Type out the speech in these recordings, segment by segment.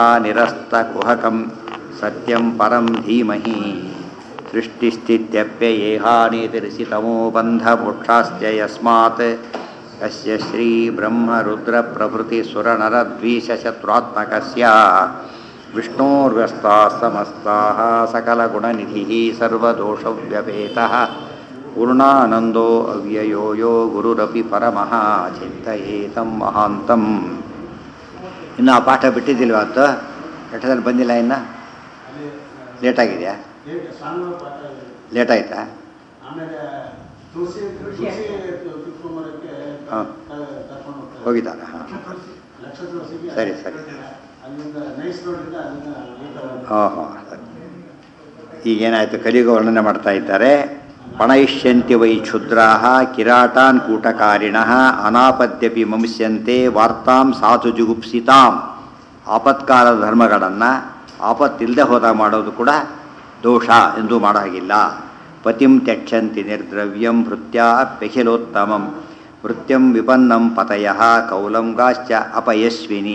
निरस्तकुहकं सत्यं परं धीमहि सृष्टिस्थित्यप्ययेहानितिर्षितमो बन्धमोक्षाश्च यस्मात् यस्य श्रीब्रह्मरुद्रप्रभृतिसुरनरद्वीषशत्रुत्मकस्य विष्णोर्व्यस्ताः समस्ताः सकलगुणनिधिः सर्वदोषव्यपेतः पूर्णानन्दो अव्ययो यो गुरुरपि परमः ಚಿಂತಯೇತಂ ಮಹಾಂತಂ ಇನ್ನು ಆ ಪಾಠ ಬಿಟ್ಟಿದ್ದಿಲ್ವ ಅವತ್ತು ಎಷ್ಟದಲ್ಲಿ ಬಂದಿಲ್ಲ ಇನ್ನು ಲೇಟ್ ಆಗಿದೆಯಾ ಲೇಟ್ ಆಯ್ತಾ ಆಮೇಲೆ ತುಳಸಿ ತುಳಸಿ ಕಿತ್ಕೊಂಬರಕ್ಕೆ ಹಾಂ. ಕರ್ಕೊಂಡು ಹೋಗ್ತಾರೆ ಹೋಗಿದ್ದಾರಾ ಹಾಂ ಲಕ್ಷ ತುಳಸಿಗೆ ಸರಿ ಸರಿ ಅಲ್ಲಿಂದ ನೈಸ್ ರೋಡಿಂದ ಅಲ್ಲಿಂದ ಈ ಥರ ಹಾಂ ಹಾಂ ಸರಿ ಈಗೇನಾಯಿತು ಕಲಿಯುಗ ವರ್ಣನೆ ಮಾಡ್ತಾ ಇದ್ದಾರೆ ಪಣಯಿಷ್ಯಂತಿ ವೈ ಕ್ಷುದ್ರಾ ಕಿರಾಟಾನ್ ಕೂಟಕಾರಿಣ ಅನಾಪದ್ಯಪಿ ಮಂಸ್ಯಂತೆ ವಾರ್ತಾಂ ಸಾಧು ಜುಗುಪ್ಸಿತಾಂ ಆಪತ್ಕಾಲದ ಧರ್ಮಗಳನ್ನು ಆಪತ್ತಿಲ್ಲದೆ ಹೋದಾಗ ಮಾಡೋದು ಕೂಡ ದೋಷ ಎಂದು ಮಾಡೋ ಹಾಗಿಲ್ಲ ಪತಿಂ ತ್ಯಕ್ಷಂತಿ ನಿರ್ದ್ರವ್ಯಂ ಭೃತ್ಯ ಅಪ್ಯಖಿಲೋತ್ತಮಂ ಭೃತ್ಯಂ ವಿಪನ್ನಂ ಪತಯ ಕೌಲಂಗಾಶ್ಚ ಅಪಯಸ್ವಿನೀ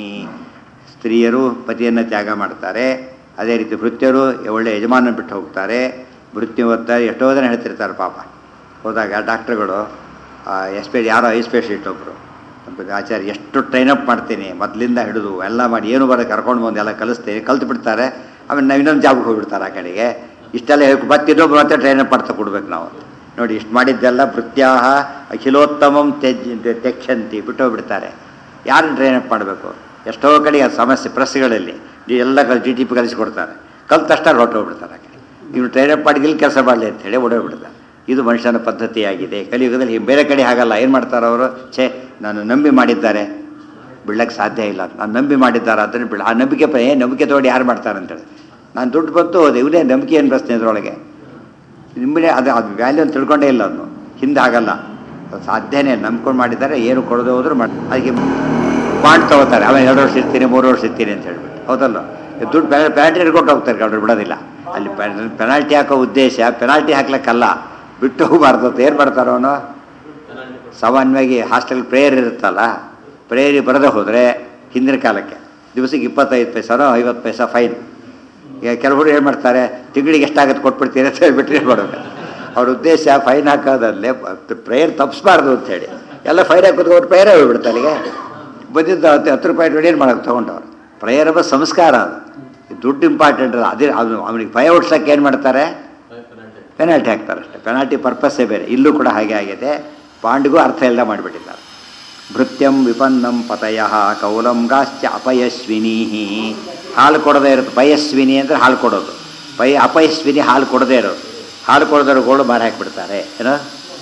ಸ್ತ್ರೀಯರು ಪತಿಯನ್ನು ತ್ಯಾಗ ಮಾಡ್ತಾರೆ ಅದೇ ರೀತಿ ಭೃತ್ಯರು ಒಳ್ಳೆ ಯಜಮಾನ ಬಿಟ್ಟು ಹೋಗ್ತಾರೆ ಭೃತ್ಯ ಓದ್ತಾರೆ ಎಷ್ಟೋ ಜನ ಹೇಳ್ತಿರ್ತಾರೆ ಪಾಪ ಹೋದಾಗ ಡಾಕ್ಟ್ರುಗಳು ಎಸ್ಪೆ ಯಾರೋ ಐ ಸ್ಪೆಷಲಿಸ್ಟ್ ಒಬ್ಬರು ನಮಗೆ ಆಚಾರ್ಯ ಎಷ್ಟು ಟ್ರೈನಪ್ ಮಾಡ್ತೀನಿ ಮೊದಲಿಂದ ಹಿಡಿದು ಎಲ್ಲ ಮಾಡಿ ಏನು ಬರೋ ಕರ್ಕೊಂಡು ಬಂದು ಎಲ್ಲ ಕಲಿಸ್ತೀನಿ ಕಲ್ತು ಬಿಡ್ತಾರೆ ಆಮೇಲೆ ನಾವು ಇನ್ನೊಂದು ಜಾಬ್ಗೆ ಹೋಗ್ಬಿಡ್ತಾರೆ ಆ ಕಡೆಗೆ ಇಷ್ಟೆಲ್ಲ ಹೇಳ್ಕೊ ಮತ್ತೆ ಇನ್ನೊಬ್ರು ಮತ್ತೆ ಟ್ರೈನಪ್ ಮಾಡ್ತಾ ಕೊಡ್ಬೇಕು ನಾವು ನೋಡಿ ಇಷ್ಟು ಮಾಡಿದ್ದೆಲ್ಲ ಭೃತ್ಯಾಹ ಅಖಿಲೋತ್ತಮಂ ತ್ಯಜ್ ತ್ಯಕ್ಷಂತಿ ಬಿಟ್ಟು ಹೋಗ್ಬಿಡ್ತಾರೆ ಯಾರನ್ನು ಟ್ರೈನಪ್ ಮಾಡಬೇಕು ಎಷ್ಟೋ ಕಡೆಗೆ ಅದು ಸಮಸ್ಯೆ ಪ್ರೆಸ್ಗಳಲ್ಲಿ ಎಲ್ಲ ಜಿ ಟಿ ಪಿ ಕಲಿಸಿಕೊಡ್ತಾರೆ ಕಲ್ತಷ್ಟ ಹೊರಟೋಗ್ಬಿಡ್ತಾರೆ ಆ ಕಡೆ ಇವ್ರು ಟ್ರೈನಪ್ ಮಾಡಿ ಇಲ್ಲಿ ಕೆಲಸ ಮಾಡಲಿ ಅಂತೇಳಿ ಓಡೋಗ್ಬಿಡ್ತಾರೆ ಇದು ಮನುಷ್ಯನ ಪದ್ಧತಿಯಾಗಿದೆ ಕಲಿಯುಗದಲ್ಲಿ ಹೀಗೆ ಬೇರೆ ಕಡೆ ಹಾಗಲ್ಲ ಏನು ಮಾಡ್ತಾರೆ ಅವರು ಛೇ ನಾನು ನಂಬಿ ಮಾಡಿದ್ದಾರೆ ಬಿಡಕ್ಕೆ ಸಾಧ್ಯ ಇಲ್ಲ ನಾನು ನಂಬಿ ಮಾಡಿದ್ದಾರೆ ಅದನ್ನು ಬಿಡ ಆ ನಂಬಿಕೆ ಪ- ಏ ನಂಬಿಕೆ ತಗೊಂಡು ಯಾರು ಮಾಡ್ತಾರೆ ಅಂತೇಳಿ ನಾನು ದುಡ್ಡು ಬಂತು ಹೋದೆ ಇವನೇ ನಂಬಿಕೆ ಏನು ಪ್ರಶ್ನೆ ಇದರೊಳಗೆ ನಿಮ್ಮದೇ ಅದು ಅದು ವ್ಯಾಲ್ಯೂ ಅಂತ ತಿಳ್ಕೊಂಡೇ ಇಲ್ಲ ಅದನ್ನು ಹಿಂದೆ ಆಗಲ್ಲ ಅದು ಸಾಧ್ಯನೇ ನಂಬ್ಕೊಂಡು ಮಾಡಿದ್ದಾರೆ ಏನು ಕೊಡದೆ ಹೋದ್ರು ಮಾಡಿ ಅದಕ್ಕೆ ಬಾಂಡ್ ತಗೋತಾರೆ ಆಮೇಲೆ ಎರಡು ವರ್ಷ ಇರ್ತೀನಿ ಮೂರು ವರ್ಷ ಇರ್ತೀನಿ ಅಂತ ಹೇಳ್ಬಿಟ್ಟು ಹೌದಲ್ಲ ಈ ದುಡ್ಡು ಪೆನಾಲ್ಟಿ ಹಿಡ್ಕೊಂಡು ಹೋಗ್ತಾರೆ ಗೌಡ್ರು ಬಿಡೋದಿಲ್ಲ ಅಲ್ಲಿ ಪೆನಾಲ್ಟಿ ಹಾಕೋ ಉದ್ದೇಶ ಪೆನಾಲ್ಟಿ ಹಾಕ್ಲಿಕ್ಕಲ್ಲ ಬಿಟ್ಟು ಹೋಗಬಾರ್ದು ಅಂತ ಏನು ಮಾಡ್ತಾರೆ ಅವನು ಸಾಮಾನ್ಯವಾಗಿ ಹಾಸ್ಟೆಲ್ ಪ್ರೇಯರ್ ಇರುತ್ತಲ್ಲ ಪ್ರೇಯರಿ ಬರದೆ ಹೋದರೆ ಹಿಂದಿನ ಕಾಲಕ್ಕೆ ದಿವಸಕ್ಕೆ ಇಪ್ಪತ್ತೈದು ಪೈಸಾನೋ ಐವತ್ತು ಪೈಸಾ ಫೈನ್ ಈಗ ಕೆಲವರು ಏನು ಮಾಡ್ತಾರೆ ತಿಂಗಳಿಗೆ ಎಷ್ಟಾಗುತ್ತೆ ಕೊಟ್ಬಿಡ್ತೀರಿ ಅಂತ ಹೇಳ್ಬಿಟ್ಟು ಏನು ಮಾಡೋದು ಅವ್ರ ಉದ್ದೇಶ ಫೈನ್ ಹಾಕೋದಲ್ಲೇ ಪ್ರೇಯರ್ ತಪ್ಪಿಸ್ಬಾರ್ದು ಅಂತೇಳಿ ಎಲ್ಲ ಫೈನ್ ಹಾಕೋದು ಅವ್ರು ಪ್ರೇಯರೇ ಹೋಗ್ಬಿಡ್ತಾರೆ ಅಲ್ಲಿಗೆ ಬಂದಿದ್ದು ಹತ್ತು ಹತ್ತು ರೂಪಾಯಿ ಏನು ಮಾಡೋಕೆ ತೊಗೊಂಡವ್ರು ಪ್ರೇಯರ್ ಎಂಬ ಸಂಸ್ಕಾರ ಅದು ಈ ದುಡ್ಡು ಇಂಪಾರ್ಟೆಂಟ್ ಅಲ್ಲ ಅದೇ ಅವನು ಅವನಿಗೆ ಭಯ ಹುಡ್ಸಕ್ಕೆ ಏನು ಮಾಡ್ತಾರೆ ಪೆನಾಲ್ಟಿ ಹಾಕ್ತಾರೆ ಅಷ್ಟೇ ಪೆನಾಲ್ಟಿ ಪರ್ಪಸ್ಸೇ ಬೇರೆ ಇಲ್ಲೂ ಕೂಡ ಹಾಗೆ ಆಗಿದೆ ಬಾಂಡ್ಗೂ ಅರ್ಥ ಎಲ್ಲ ಮಾಡಿಬಿಟ್ಟಿದ್ದಾರೆ ಭೃತ್ಯಂ ವಿಪನ್ನಂ ಪತಯ ಕೌಲಂಗಾಶ್ಚ ಅಪಯಸ್ವಿನಿ ಹಾಲು ಕೊಡದೇ ಇರುತ್ತೆ ಪಯಸ್ವಿನಿ ಅಂದರೆ ಹಾಲು ಕೊಡೋದು ಪಯ ಅಪಯಸ್ವಿನಿ ಹಾಲು ಕೊಡದೇ ಇರೋದು ಹಾಲು ಕೊಡದೇ ಗೋಳು ಮಾರಿ ಹಾಕಿಬಿಡ್ತಾರೆ ಏನೋ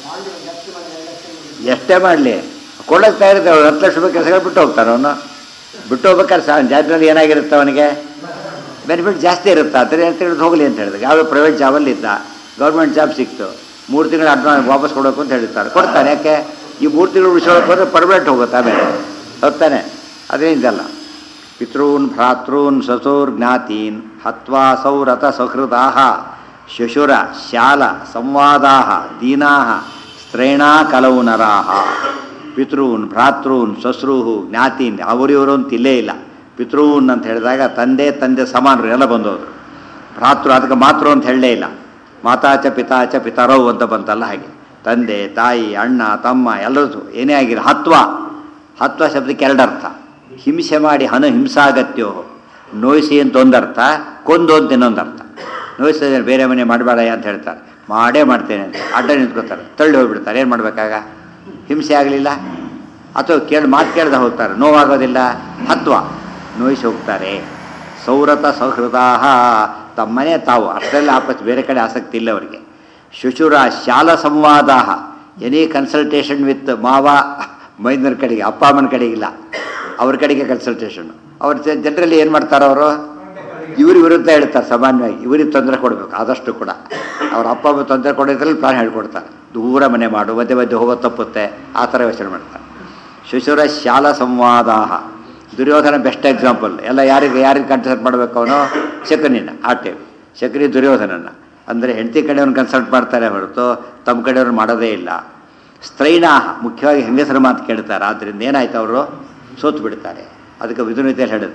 ಎಷ್ಟೇ ಮಾಡಲಿ ಕೊಡೋಕೆ ತಯಾರಿರ್ತಾರೆ ಅವ್ರು ಹತ್ತು ಲಕ್ಷ ರೂಪಾಯಿ ಕೆಲಸಗಳು ಬಿಟ್ಟು ಹೋಗ್ತಾರೆ ಅವನು ಬಿಟ್ಟು ಹೋಗ್ಬೇಕಾದ್ರೆ ಸಹ ಜಾತ್ರೆಯಲ್ಲಿ ಏನಾಗಿರುತ್ತೆ ಅವನಿಗೆ ಬೆನಿಫಿಟ್ ಜಾಸ್ತಿ ಇರುತ್ತೆ ಆದರೆ ಅಂತ ಹೇಳಿದ್ರು ಹೋಗಲಿ ಅಂತ ಹೇಳಿದಾಗ ಯಾವುದೋ ಪ್ರೈವೇಟ್ ಜಾಬಲ್ಲಿ ಇದ್ದ ಗೌರ್ಮೆಂಟ್ ಜಾಬ್ ಸಿಕ್ತು ಮೂರು ತಿಂಗಳು ಅಡ್ವಾನ್ಸ್ ವಾಪಸ್ ಕೊಡೋಕು ಅಂತ ಹೇಳ್ತಾರೆ ಕೊಡ್ತಾನೆ ಯಾಕೆ ಈ ಮೂರು ತಿಂಗಳು ಉಳಿಸೋಕೆ ಹೋದ್ರೆ ಪರ್ಮನೆಂಟ್ ಹೋಗುತ್ತೆ ಆಮೇಲೆ ಹೋಗ್ತಾನೆ ಅದೇನಿದಲ್ಲ ಪಿತॄನ್ ಭ್ರಾತॄನ್ ಸಸೂರ್ ಜ್ಞಾತೀನ್ ಹತ್ವಾ ಸೌರಥ ಸಹೃದಾ ಶಶುರ ಶಾಲ ಸಂವಾದಾ ದೀನಾ ಸ್ತ್ರೈಣಾ ಕಲವು ನರಾಹ ಪಿತೃನ್ ಭ್ರಾತೃನ್ ಶ್ವಶ್ರೂಹು ಜ್ಞಾತೀನ್ ಅವರಿವರು ಅಂತ ಇಲ್ಲೇ ಇಲ್ಲ ಪಿತೃನ್ ಅಂತ ಹೇಳಿದಾಗ ತಂದೆ ತಂದೆ ಸಮಾನರು ಎಲ್ಲ ಬಂದವರು ಭ್ರಾತೃ ಅದಕ್ಕೆ ಮಾತೃ ಅಂತ ಹೇಳಲೇ ಇಲ್ಲ ಮಾತಾಚ ಪಿತಾಚ ಪಿತರವು ಅಂತ ಬಂತಲ್ಲ ಹಾಗೆ ತಂದೆ ತಾಯಿ ಅಣ್ಣ ತಮ್ಮ ಎಲ್ಲರೂ ಏನೇ ಆಗಿರೋ ಹತ್ವ ಹತ್ವ ಶಬ್ದಕ್ಕೆ ಎರಡರ್ಥ ಹಿಂಸೆ ಮಾಡಿ ಹನ ಹಿಂಸಾಗತ್ಯೋ ನೋಯಿಸಿ ಅಂತ ಒಂದರ್ಥ ಕೊಂದು ಅಂತ ಇನ್ನೊಂದರ್ಥ ನೋಯಿಸಿದ್ರೆ ಬೇರೆ ಮನೆ ಮಾಡಬೇಡ ಅಂತ ಹೇಳ್ತಾರೆ ಮಾಡೇ ಮಾಡ್ತೇನೆ ಅಂತ ಅಡ್ಡ ನಿಂತ್ಕೋತಾರೆ ತಳ್ಳಿ ಹೋಗ್ಬಿಡ್ತಾರೆ ಏನು ಮಾಡ್ಬೇಕಾಗ ಹಿಂಸೆ ಆಗಲಿಲ್ಲ ಅಥವಾ ಕೇಳಿ ಮಾತು ಕೇಳ್ದೆ ಹೋಗ್ತಾರೆ ನೋವಾಗೋದಿಲ್ಲ ಹತ್ವ ನೋಯಿಸಿ ಹೋಗ್ತಾರೆ ಸೌರತ ಸೌಹೃದಾಹ ತಮ್ಮನೇ ತಾವು ಅಷ್ಟೆಲ್ಲ ಆಪತ್ತು ಬೇರೆ ಕಡೆ ಆಸಕ್ತಿ ಇಲ್ಲ ಅವರಿಗೆ ಶುಶುರ ಶಾಲ ಸಂವಾದ ಎನಿ ಕನ್ಸಲ್ಟೇಷನ್ ವಿತ್ ಮಾವ ಮೈದನ ಕಡೆಗೆ ಅಪ್ಪ ಅಮ್ಮನ ಕಡೆಗೆ ಇಲ್ಲ ಅವ್ರ ಕಡೆಗೆ ಕನ್ಸಲ್ಟೇಷನ್ ಅವ್ರ ಜನರಲ್ಲಿ ಏನು ಮಾಡ್ತಾರೆ ಅವರು ಇವ್ರ ವಿರುದ್ಧ ಹೇಳ್ತಾರೆ ಸಾಮಾನ್ಯವಾಗಿ ಇವ್ರಿಗೆ ತೊಂದರೆ ಕೊಡಬೇಕು ಆದಷ್ಟು ಕೂಡ ಅವ್ರ ಅಪ್ಪ ಅಮ್ಮ ತೊಂದರೆ ಕೊಡೋದ್ರಲ್ಲಿ ಪ್ಲಾನ್ ಹೇಳ್ಕೊಡ್ತಾರೆ ದೂರ ಮನೆ ಮಾಡು ಮಧ್ಯೆ ಮಧ್ಯೆ ಹೋಗೋ ತಪ್ಪುತ್ತೆ ಆ ಥರ ಯೋಚನೆ ಮಾಡ್ತಾರೆ ಶಿಶುರ ಶಾಲ ಸಂವಾದ ದುರ್ಯೋಧನ ಬೆಸ್ಟ್ ಎಕ್ಸಾಂಪಲ್ ಎಲ್ಲ ಯಾರಿಗೆ ಯಾರಿಗೆ ಕನ್ಸಲ್ಟ್ ಮಾಡಬೇಕು ಅವನು ಶಕುನಿನ ಆ ಟೈಮ್ ಶಕುನಿ ದುರ್ಯೋಧನನ ಅಂದರೆ ಹೆಂಡತಿ ಕಡೆಯವ್ರನ್ನ ಕನ್ಸಲ್ಟ್ ಮಾಡ್ತಾರೆ ಹೊರತು ತಮ್ಮ ಕಡೆಯವ್ರು ಮಾಡೋದೇ ಇಲ್ಲ ಸ್ತ್ರೈಣಾಹ ಮುಖ್ಯವಾಗಿ ಹೆಂಗಸರ ಮಾತು ಕೇಳ್ತಾರೆ ಆದ್ದರಿಂದ ಏನಾಯ್ತು ಅವರು ಸೋತು ಬಿಡ್ತಾರೆ ಅದಕ್ಕೆ ವಿಧುನಿತೆಯಲ್ಲಿ ಹೇಳುತ್ತೆ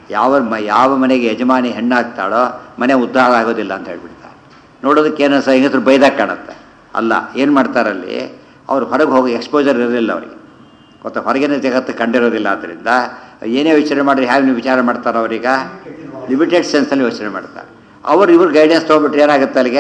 ಯಾವ ಮ ಯಾವ ಮನೆಗೆ ಯಜಮಾನಿ ಹೆಣ್ಣಾಗ್ತಾಳೋ ಮನೆ ಉದ್ಧಾರ ಆಗೋದಿಲ್ಲ ಅಂತ ಹೇಳ್ಬಿಡ್ತಾರೆ ನೋಡೋದಕ್ಕೆ ಏನೋ ಸಹ ಹೆಂಗಸ್ರು ಬೈದಾಗ ಕಾಣುತ್ತೆ ಅಲ್ಲ ಏನು ಮಾಡ್ತಾರಲ್ಲಿ ಅವ್ರು ಹೊರಗೆ ಹೋಗಿ ಎಕ್ಸ್ಪೋಜರ್ ಇರಲಿಲ್ಲ ಅವರಿಗೆ ಗೊತ್ತಾ ಹೊರಗಿನ ಜಗತ್ತು ಕಂಡಿರೋದಿಲ್ಲ ಆದ್ದರಿಂದ ಏನೇ ಯೋಚನೆ ಮಾಡಿದ್ರೆ ಹೇಗೆ ನೀವು ವಿಚಾರ ಮಾಡ್ತಾರೋ ಅವರೀಗ ಲಿಮಿಟೆಡ್ ಸೆನ್ಸಲ್ಲಿ ಯೋಚನೆ ಮಾಡ್ತಾರೆ ಅವರು ಇವ್ರು ಗೈಡೆನ್ಸ್ ತೊಗೊಬಿಟ್ರೆ ಏನಾಗುತ್ತೆ ಅಲ್ಲಿಗೆ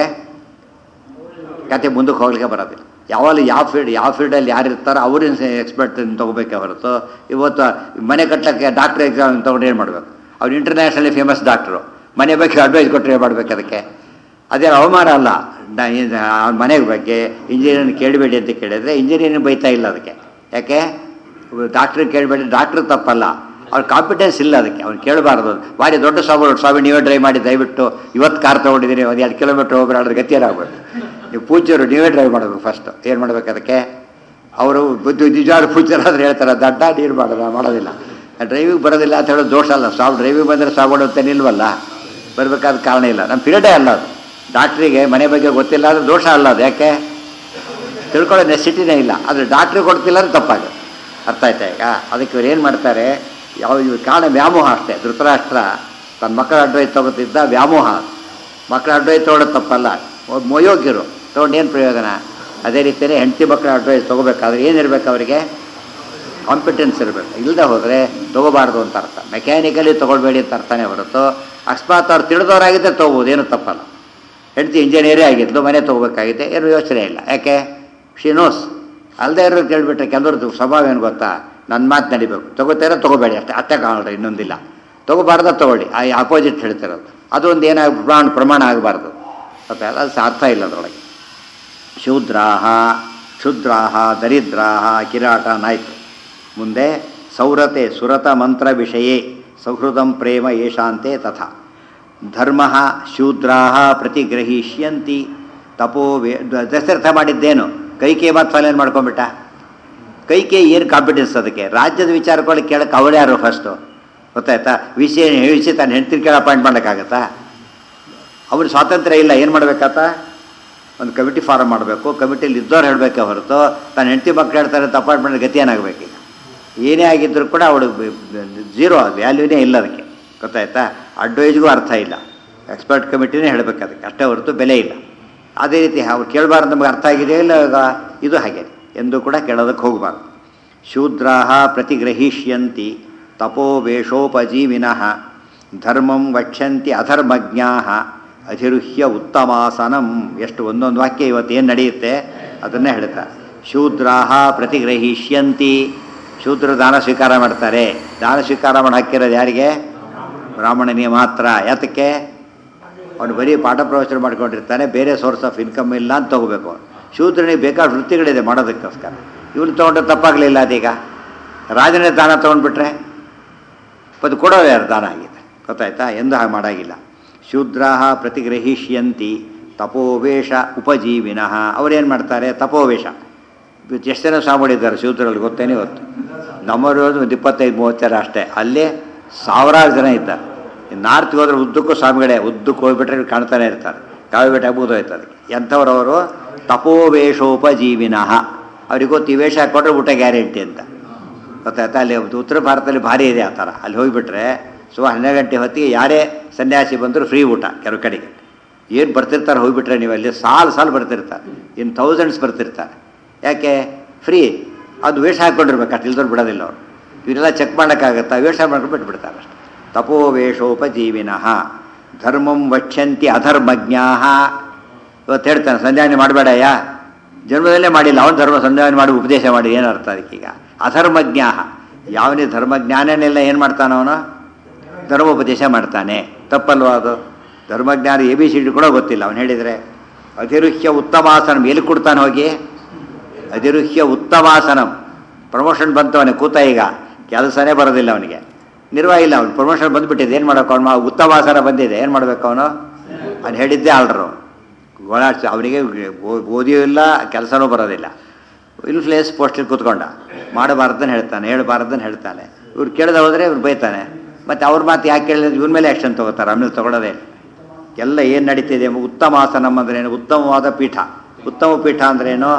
ಕತೆ ಮುಂದಕ್ಕೆ ಹೋಗ್ಲಿಕ್ಕೆ ಬರೋದಿಲ್ಲ ಯಾವಾಗ ಯಾವ ಫೀಲ್ಡ್ ಯಾವ ಫೀಲ್ಡಲ್ಲಿ ಯಾರು ಇರ್ತಾರೋ ಅವ್ರಿನ ಎಕ್ಸ್ಪರ್ಟ್ ತೊಗೋಬೇಕೆ ಹೊರತು ಇವತ್ತು ಮನೆ ಕಟ್ಟಕ್ಕೆ ಡಾಕ್ಟ್ರ್ ಎಕ್ಸಾಮ್ ತೊಗೊಂಡು ಏನು ಮಾಡಬೇಕು ಅವ್ರು ಇಂಟರ್ನ್ಯಾಷನಲಿ ಫೇಮಸ್ ಡಾಕ್ಟ್ರು ಮನೆ ಬಗ್ಗೆ ಅಡ್ವೈಸ್ ಕೊಟ್ಟರೆ ಏನು ಮಾಡ್ಬೇಕು ಅದಕ್ಕೆ ಅದೇನು ಅವಮಾನ ಅಲ್ಲ ನ- ಈ- ಆ ಮನೆಗೆ ಬಗ್ಗೆ ಇಂಜಿನಿಯರ್ನ ಕೇಳಬೇಡಿ ಅಂತ ಕೇಳಿದ್ರೆ ಇಂಜಿನಿಯರಿಂಗ್ ಬೈತಾ ಇಲ್ಲ ಅದಕ್ಕೆ ಯಾಕೆ ಡಾಕ್ಟ್ರ್ ಕೇಳಬೇಡಿ ಡಾಕ್ಟ್ರ್ ತಪ್ಪಲ್ಲ ಅವ್ರ ಕಾಂಪಿಟೆನ್ಸ್ ಇಲ್ಲ ಅದಕ್ಕೆ ಅವ್ನು ಕೇಳಬಾರ್ದು ಭಾರಿ ದೊಡ್ಡ ಸ್ವಾಮಿ ಸ್ವಾಮಿ ನೀವೇ ಡ್ರೈವ್ ಮಾಡಿ ದಯವಿಟ್ಟು ಇವತ್ತು ಕಾರ್ ತೊಗೊಂಡಿದ್ದೀನಿ ಒಂದು ಎರಡು ಕಿಲೋಮೀಟ್ರ್ ಹೋಗ್ಬಿಡೋದ್ರ ಗತಿ ಏನಾಗ್ಬೇಕು ನೀವು ಪೂಜ್ಯರು ನೀವೇ ಡ್ರೈವ್ ಮಾಡಬೇಕು ಫಸ್ಟ್ ಏನು ಮಾಡ್ಬೇಕು ಅದಕ್ಕೆ ಅವರು ಬುದ್ಧಿ ನಿಜವಾದ ಪೂಜ್ಯರಾದ್ರೆ ಹೇಳ್ತಾರೆ ದಡ್ಡ ನೀರು ಮಾಡೋದ ಮಾಡೋದಿಲ್ಲ ಡ್ರೈವಿಂಗ್ ಬರೋದಿಲ್ಲ ಅಂತ ಹೇಳೋದು ದೋಷ ಅಲ್ಲ ಸಾವು ಡ್ರೈವಿಂಗ್ ಬಂದರೆ ಸಾಗೋಡು ಅಂತ ನಿಲ್ವಲ್ಲ ಬರಬೇಕಾದ ಕಾರಣ ಇಲ್ಲ ನಮ್ಮ ಪಿರಿಯಡೇ ಅಲ್ಲ ಅದು ಡಾಕ್ಟ್ರಿಗೆ ಮನೆ ಬಗ್ಗೆ ಗೊತ್ತಿಲ್ಲ ಅಂದ್ರೆ ದೋಷ ಅಲ್ಲ ಅದು ಯಾಕೆ ತಿಳ್ಕೊಳ್ಳೋ ನೆಸಿಟಿನೇ ಇಲ್ಲ ಆದರೆ ಡಾಕ್ಟ್ರಿಗೆ ಕೊಡ್ತಿಲ್ಲ ಅಂದ್ರೆ ತಪ್ಪಾಗುತ್ತೆ ಅರ್ಥ ಆಯ್ತಾ ಈಗ ಅದಕ್ಕೆ ಇವ್ರು ಏನು ಮಾಡ್ತಾರೆ ಯಾವ ಇವ್ರ ಕಾರಣ ವ್ಯಾಮೋಹ ಅಷ್ಟೇ ಧೃತರಾಷ್ಟ್ರ ತನ್ನ ಮಕ್ಕಳ ಅಡ್ವೈಸ್ ತಗೋತಿದ್ದ ವ್ಯಾಮೋಹ ಅದು. ಮಕ್ಕಳ ಅಡ್ವೈಸ್ ತೊಗೊಳೋದು ತಪ್ಪಲ್ಲ ಒಬ್ಬ ಮೊಯೋಗ್ಯರು ತೊಗೊಂಡು ಏನು ಪ್ರಯೋಜನ ಅದೇ ರೀತಿಯೇ ಹೆಂಡತಿ ಮಕ್ಕಳ ಅಡ್ವೈಸ್ ತೊಗೋಬೇಕಾದ್ರೆ ಏನಿರ್ಬೇಕು ಅವರಿಗೆ ಕಾಂಪಿಟೆನ್ಸ್ ಇರಬೇಕು ಇಲ್ಲದೆ ಹೋದರೆ ತೊಗೋಬಾರ್ದು ಅಂತ ಅರ್ಥ ಮೆಕ್ಯಾನಿಕಲಿ ತೊಗೊಳ್ಬೇಡಿ ಅಂತ ಅರ್ಥನೇ ಹೊರತು ಅಕಸ್ಮಾತ್ ಅವ್ರು ತಿಳಿದವರಾಗಿದ್ದರೆ ತೊಗೋಬೋದು ಏನು ತಪ್ಪಲ್ಲ ಹೆಂಡತಿ ಇಂಜಿನಿಯರೇ ಆಗಿದ್ದು ಮನೆ ತೊಗೋಬೇಕಾಗಿದೆ ಏನು ಯೋಚನೆ ಇಲ್ಲ ಯಾಕೆ ಶಿನೋಸ್ ಅಲ್ಲದೆ ಇರೋ ಕೇಳಿಬಿಟ್ರೆ ಕೆಲವ್ರದ್ದು ಸ್ವಭಾವ ಏನು ಗೊತ್ತಾ ನನ್ನ ಮಾತು ನಡಿಬೇಕು ತೊಗೋತೀರ ತೊಗೋಬೇಡಿ ಅಷ್ಟೇ ಅಷ್ಟೇ ಕಾಣೋದು ಇನ್ನೊಂದಿಲ್ಲ ತೊಗೋಬಾರ್ದ ತೊಗೊಳ್ಳಿ ಆ ಅಪೋಸಿಟ್ ಹೇಳ್ತಿರೋದು ಅದೊಂದು ಏನಾಗ ಪ್ರಮಾಣ ಪ್ರಮಾಣ ಆಗಬಾರ್ದು ಗೊತ್ತಲ್ಲ ಅದು ಅರ್ಥ ಇಲ್ಲ ಅದರೊಳಗೆ ಶೂದ್ರಾಹ ಕ್ಷುದ್ರಾಹ ದರಿದ್ರಾಹ ಕಿರಾಟ ನಾಯ್ತು ಮುಂದೆ ಸೌರತೆ ಸುರತ ಮಂತ್ರ ವಿಷಯೇ ಸೌಹೃದಂ ಪ್ರೇಮ ಯೇಷಾಂತೆ ತಥಾ ಧರ್ಮ ಶೂದ್ರಾಹ ಪ್ರತಿಗ್ರಹಿಷ್ಯಂತಿ ತಪೋ ವೇ ದಶರಥ ಮಾಡಿದ್ದೇನು ಕೈಕೆ ಮತ್ತು ಫಲೇನು ಮಾಡ್ಕೊಂಬಿಟ್ಟ ಕೈಕೆ ಏನು ಕಾಂಪಿಟೆನ್ಸ್ ಅದಕ್ಕೆ ರಾಜ್ಯದ ವಿಚಾರಗಳು ಕೇಳಕ್ಕೆ ಅವಳು ಯಾರು ಫಸ್ಟು ಗೊತ್ತಾಯ್ತಾ ವಿಷಯ ಹೇಳಿಸಿ ತನ್ನ ಹೆಂಡತಿನ ಕೇಳಿ ಅಪಾಯಿಂಟ್ ಮಾಡೋಕ್ಕಾಗತ್ತಾ ಅವ್ರಿಗೆ ಸ್ವಾತಂತ್ರ್ಯ ಇಲ್ಲ ಏನು ಮಾಡಬೇಕಾತ ಒಂದು ಕಮಿಟಿ ಫಾರ್ಮ್ ಮಾಡಬೇಕು ಕಮಿಟಿಲಿ ಇದ್ದವ್ರು ಹೇಳಬೇಕೆ ಹೊರತು ತನ್ನ ಹೆಂಡತಿ ಮಕ್ಕಳು ಹೇಳ್ತಾರೆ ಅಂತ ಅಪಾಯಿಂಟ್ಮೆಂಟ್ ಗತಿ ಏನಾಗಬೇಕು ಈಗ ಏನೇ ಆಗಿದ್ದರೂ ಕೂಡ ಅವಳು ಝೀರೋ ವ್ಯಾಲ್ಯೂನೇ ಇಲ್ಲ ಅದಕ್ಕೆ ಗೊತ್ತಾಯ್ತಾ ಅಡ್ವೈಸ್ಗೂ ಅರ್ಥ ಇಲ್ಲ ಎಕ್ಸ್ಪರ್ಟ್ ಕಮಿಟಿನೇ ಹೇಳಬೇಕು ಅದಕ್ಕೆ ಅಷ್ಟೇ ಹೊರತು ಬೆಲೆ ಇಲ್ಲ ಅದೇ ರೀತಿ ಅವ್ರು ಕೇಳಬಾರ್ದು ನಮಗೆ ಅರ್ಥ ಆಗಿದೆಯೋ ಇಲ್ಲ ಈಗ ಇದು ಹಾಗೆ ಎಂದು ಕೂಡ ಕೇಳೋದಕ್ಕೆ ಹೋಗಬಾರ್ದು ಶೂದ್ರಾಹ ಪ್ರತಿಗ್ರಹಿಷ್ಯಂತಿ ತಪೋವೇಷೋಪಜೀವಿನಃ ಧರ್ಮಂ ವಕ್ಷಂತಿ ಅಧರ್ಮಜ್ಞಾ ಅಧಿರುಹ್ಯ ಉತ್ತಮಾಸನಂ ಎಷ್ಟು ಒಂದೊಂದು ವಾಕ್ಯ ಇವತ್ತು ಏನು ನಡೆಯುತ್ತೆ ಅದನ್ನೇ ಹೇಳ್ತಾರೆ ಶೂದ್ರಾಹ ಪ್ರತಿಗ್ರಹಿಷ್ಯಂತಿ ಶೂದ್ರ ದಾನ ಸ್ವೀಕಾರ ಮಾಡ್ತಾರೆ ದಾನ ಸ್ವೀಕಾರ ಮಾಡಿ ಹಾಕಿರೋದು ಯಾರಿಗೆ ಬ್ರಾಹ್ಮಣನಿಗೆ ಮಾತ್ರ ಯಾತಕ್ಕೆ ಅವನು ಬರೀ ಪಾಠ ಪ್ರವಚನ ಮಾಡ್ಕೊಂಡಿರ್ತಾನೆ ಬೇರೆ ಸೋರ್ಸ್ ಆಫ್ ಇನ್ಕಮ್ ಇಲ್ಲ ಅಂತ ತಗೋಬೇಕು ಅವನು ಶೂದ್ರನಿಗೆ ಬೇಕಾದ ವೃತ್ತಿಗಳಿದೆ ಮಾಡೋದಕ್ಕೋಸ್ಕರ ಇವನು ತೊಗೊಂಡ್ರೆ ತಪ್ಪಾಗಲಿಲ್ಲ ಅದೀಗ ರಾಜನೇ ದಾನ ತೊಗೊಂಡ್ಬಿಟ್ರೆ ಅದು ಕೊಡೋರು ಯಾರು ದಾನ ಆಗಿದೆ ಗೊತ್ತಾಯ್ತಾ ಎಂದು ಹಾಗೆ ಮಾಡಾಗಿಲ್ಲ ಶೂದ್ರಾಹ ಪ್ರತಿಗ್ರಹಿಷ್ಯಂತಿ ತಪೋವೇಷ ಉಪಜೀವಿನಃ ಅವ್ರೇನು ಮಾಡ್ತಾರೆ ತಪೋವೇಷ ಎಷ್ಟು ಜನ ಸಾಮಾಡಿದ್ದಾರೆ ಶೂದ್ರಲ್ಲಿ ಗೊತ್ತೇನೆ ಇವತ್ತು ನಮ್ಮವರು ಒಂದು ಇಪ್ಪತ್ತೈದು ಮೂವತ್ತು ಜನ ಅಷ್ಟೇ ಅಲ್ಲೇ ಸಾವಿರಾರು ಜನ ಇದ್ದಾರೆ ನಾರ್ತ್ಗೆ ಹೋದ್ರೆ ಉದ್ದಕ್ಕೂ ಸ್ವಾಮಿಗಳೇ ಉದ್ದಕ್ಕೂ ಹೋಗ್ಬಿಟ್ರೆ ಇವ್ರು ಕಾಣ್ತಾನೆ ಇರ್ತಾರೆ ಕಾವಿ ಬೆಟ್ಟ ಮುಗಿದೋಯ್ತು ಅದಕ್ಕೆ ಎಂಥವ್ರವರು ತಪೋವೇಷೋಪಜೀವಿನಃ ಅವ್ರಿಗೆ ಗೊತ್ತು ಈ ವೇಷ ಹಾಕ್ಕೊಂಡ್ರೆ ಊಟ ಗ್ಯಾರಂಟಿ ಅಂತ ಗೊತ್ತಾಯ್ತಾ ಅಲ್ಲಿ ಉತ್ತರ ಭಾರತದಲ್ಲಿ ಭಾರಿ ಇದೆ ಆ ಥರ ಅಲ್ಲಿ ಹೋಗಿಬಿಟ್ರೆ ಸುಮಾರು ಹನ್ನೆರಡು ಗಂಟೆ ಹೊತ್ತಿಗೆ ಯಾರೇ ಸನ್ಯಾಸಿ ಬಂದರೂ ಫ್ರೀ ಊಟ ಕೆಲವು ಕಡೆಗೆ ಏನು ಬರ್ತಿರ್ತಾರೆ ಹೋಗಿಬಿಟ್ರೆ ನೀವು ಅಲ್ಲಿ ಸಾಲು ಸಾಲು ಬರ್ತಿರ್ತಾರೆ ಇನ್ನು ಥೌಸಂಡ್ಸ್ ಬರ್ತಿರ್ತಾರೆ ಯಾಕೆ ಫ್ರೀ ಅದು ವೇಷ ಹಾಕ್ಕೊಂಡಿರ್ಬೇಕು ಅಷ್ಟು ಇಲ್ದವ್ರು ಬಿಡೋದಿಲ್ಲ ಅವರು ಇವರೆಲ್ಲ ಚೆಕ್ ಮಾಡೋಕ್ಕಾಗತ್ತಾ ವೇಷ ಮಾಡ್ಕೊಂಡು ಬಿಟ್ಬಿಡ್ತಾರೆ ಅಷ್ಟೆ ತಪೋ ವೇಷೋಪಜೀವಿನಃ ಧರ್ಮಂ ವಕ್ಷ್ಯಂತಿ ಅಧರ್ಮಜ್ಞಾ ಇವತ್ತು ಹೇಳ್ತಾನೆ ಸಂಧ್ಯಾವನೆ ಮಾಡಬೇಡಯ್ಯ ಜನ್ಮದಲ್ಲೇ ಮಾಡಿಲ್ಲ ಅವನು ಧರ್ಮ ಸಂಧ್ಯಾವನೆ ಮಾಡಿ ಉಪದೇಶ ಮಾಡಿ ಏನು ಅರ್ಥ ಅದಕ್ಕೀಗ ಅಧರ್ಮಜ್ಞ ಯಾವನೇ ಧರ್ಮಜ್ಞಾನನೆಲ್ಲ ಏನು ಮಾಡ್ತಾನೆ ಅವನು ಧರ್ಮೋಪದೇಶ ಮಾಡ್ತಾನೆ ತಪ್ಪಲ್ವಾ ಅದು ಧರ್ಮಜ್ಞಾನ ಎ ಬಿ ಸಿ ಡಿ ಕೂಡ ಗೊತ್ತಿಲ್ಲ ಅವನು ಹೇಳಿದರೆ ಅಧಿರುಹ್ಯ ಉತ್ತಮಾಸನಂ ಎಲ್ಲಿ ಕೊಡ್ತಾನೆ ಹೋಗಿ ಅಧಿರುಹ್ಯ ಉತ್ತಮಾಸನಂ ಪ್ರಮೋಷನ್ ಬಂತು ಅವನಿಗೆ ಕೂತ ಈಗ ಕೆಲಸನೇ ಬರೋದಿಲ್ಲ ಅವನಿಗೆ ನಿರ್ವಾಹ ಇಲ್ಲ ಅವ್ನು ಪ್ರಮೋಷನ್ ಬಂದುಬಿಟ್ಟಿದೆ ಏನು ಮಾಡೋಕೆ ಅವನು ಉತ್ತಮಾಸನ ಬಂದಿದೆ ಏನು ಮಾಡಬೇಕು ಅವನು ಅವ್ನು ಹೇಳಿದ್ದೇ ಆಲ್ರು ಓಡಾಡ್ಸಿ ಅವನಿಗೆ ಓದಿಯೂ ಇಲ್ಲ ಕೆಲಸನೂ ಬರೋದಿಲ್ಲ ಇನ್ಫ್ಲೂಯೆನ್ಸ್ ಪೋಸ್ಟಲ್ಲಿ ಕೂತ್ಕೊಂಡ ಮಾಡಬಾರ್ದನ್ನು ಹೇಳ್ತಾನೆ ಹೇಳಬಾರ್ದನ್ನು ಹೇಳ್ತಾನೆ ಇವ್ರು ಕೇಳದೆ ಹೋದರೆ ಇವ್ರು ಬೈತಾನೆ ಮತ್ತು ಅವ್ರ ಮಾತು ಯಾಕೆ ಕೇಳಿದ್ರೆ ಇವ್ರ ಮೇಲೆ ಆ್ಯಕ್ಷನ್ ತೊಗೋತಾರೆ ಆಮೇಲೆ ತೊಗೊಳೋದೇ ಇಲ್ಲ ಎಲ್ಲ ಏನು ನಡೀತಿದೆ ಉತ್ತಮಾಸನಂ ಅಂದ್ರೇನು ಉತ್ತಮವಾದ ಪೀಠ ಉತ್ತಮ ಪೀಠ ಅಂದ್ರೇನು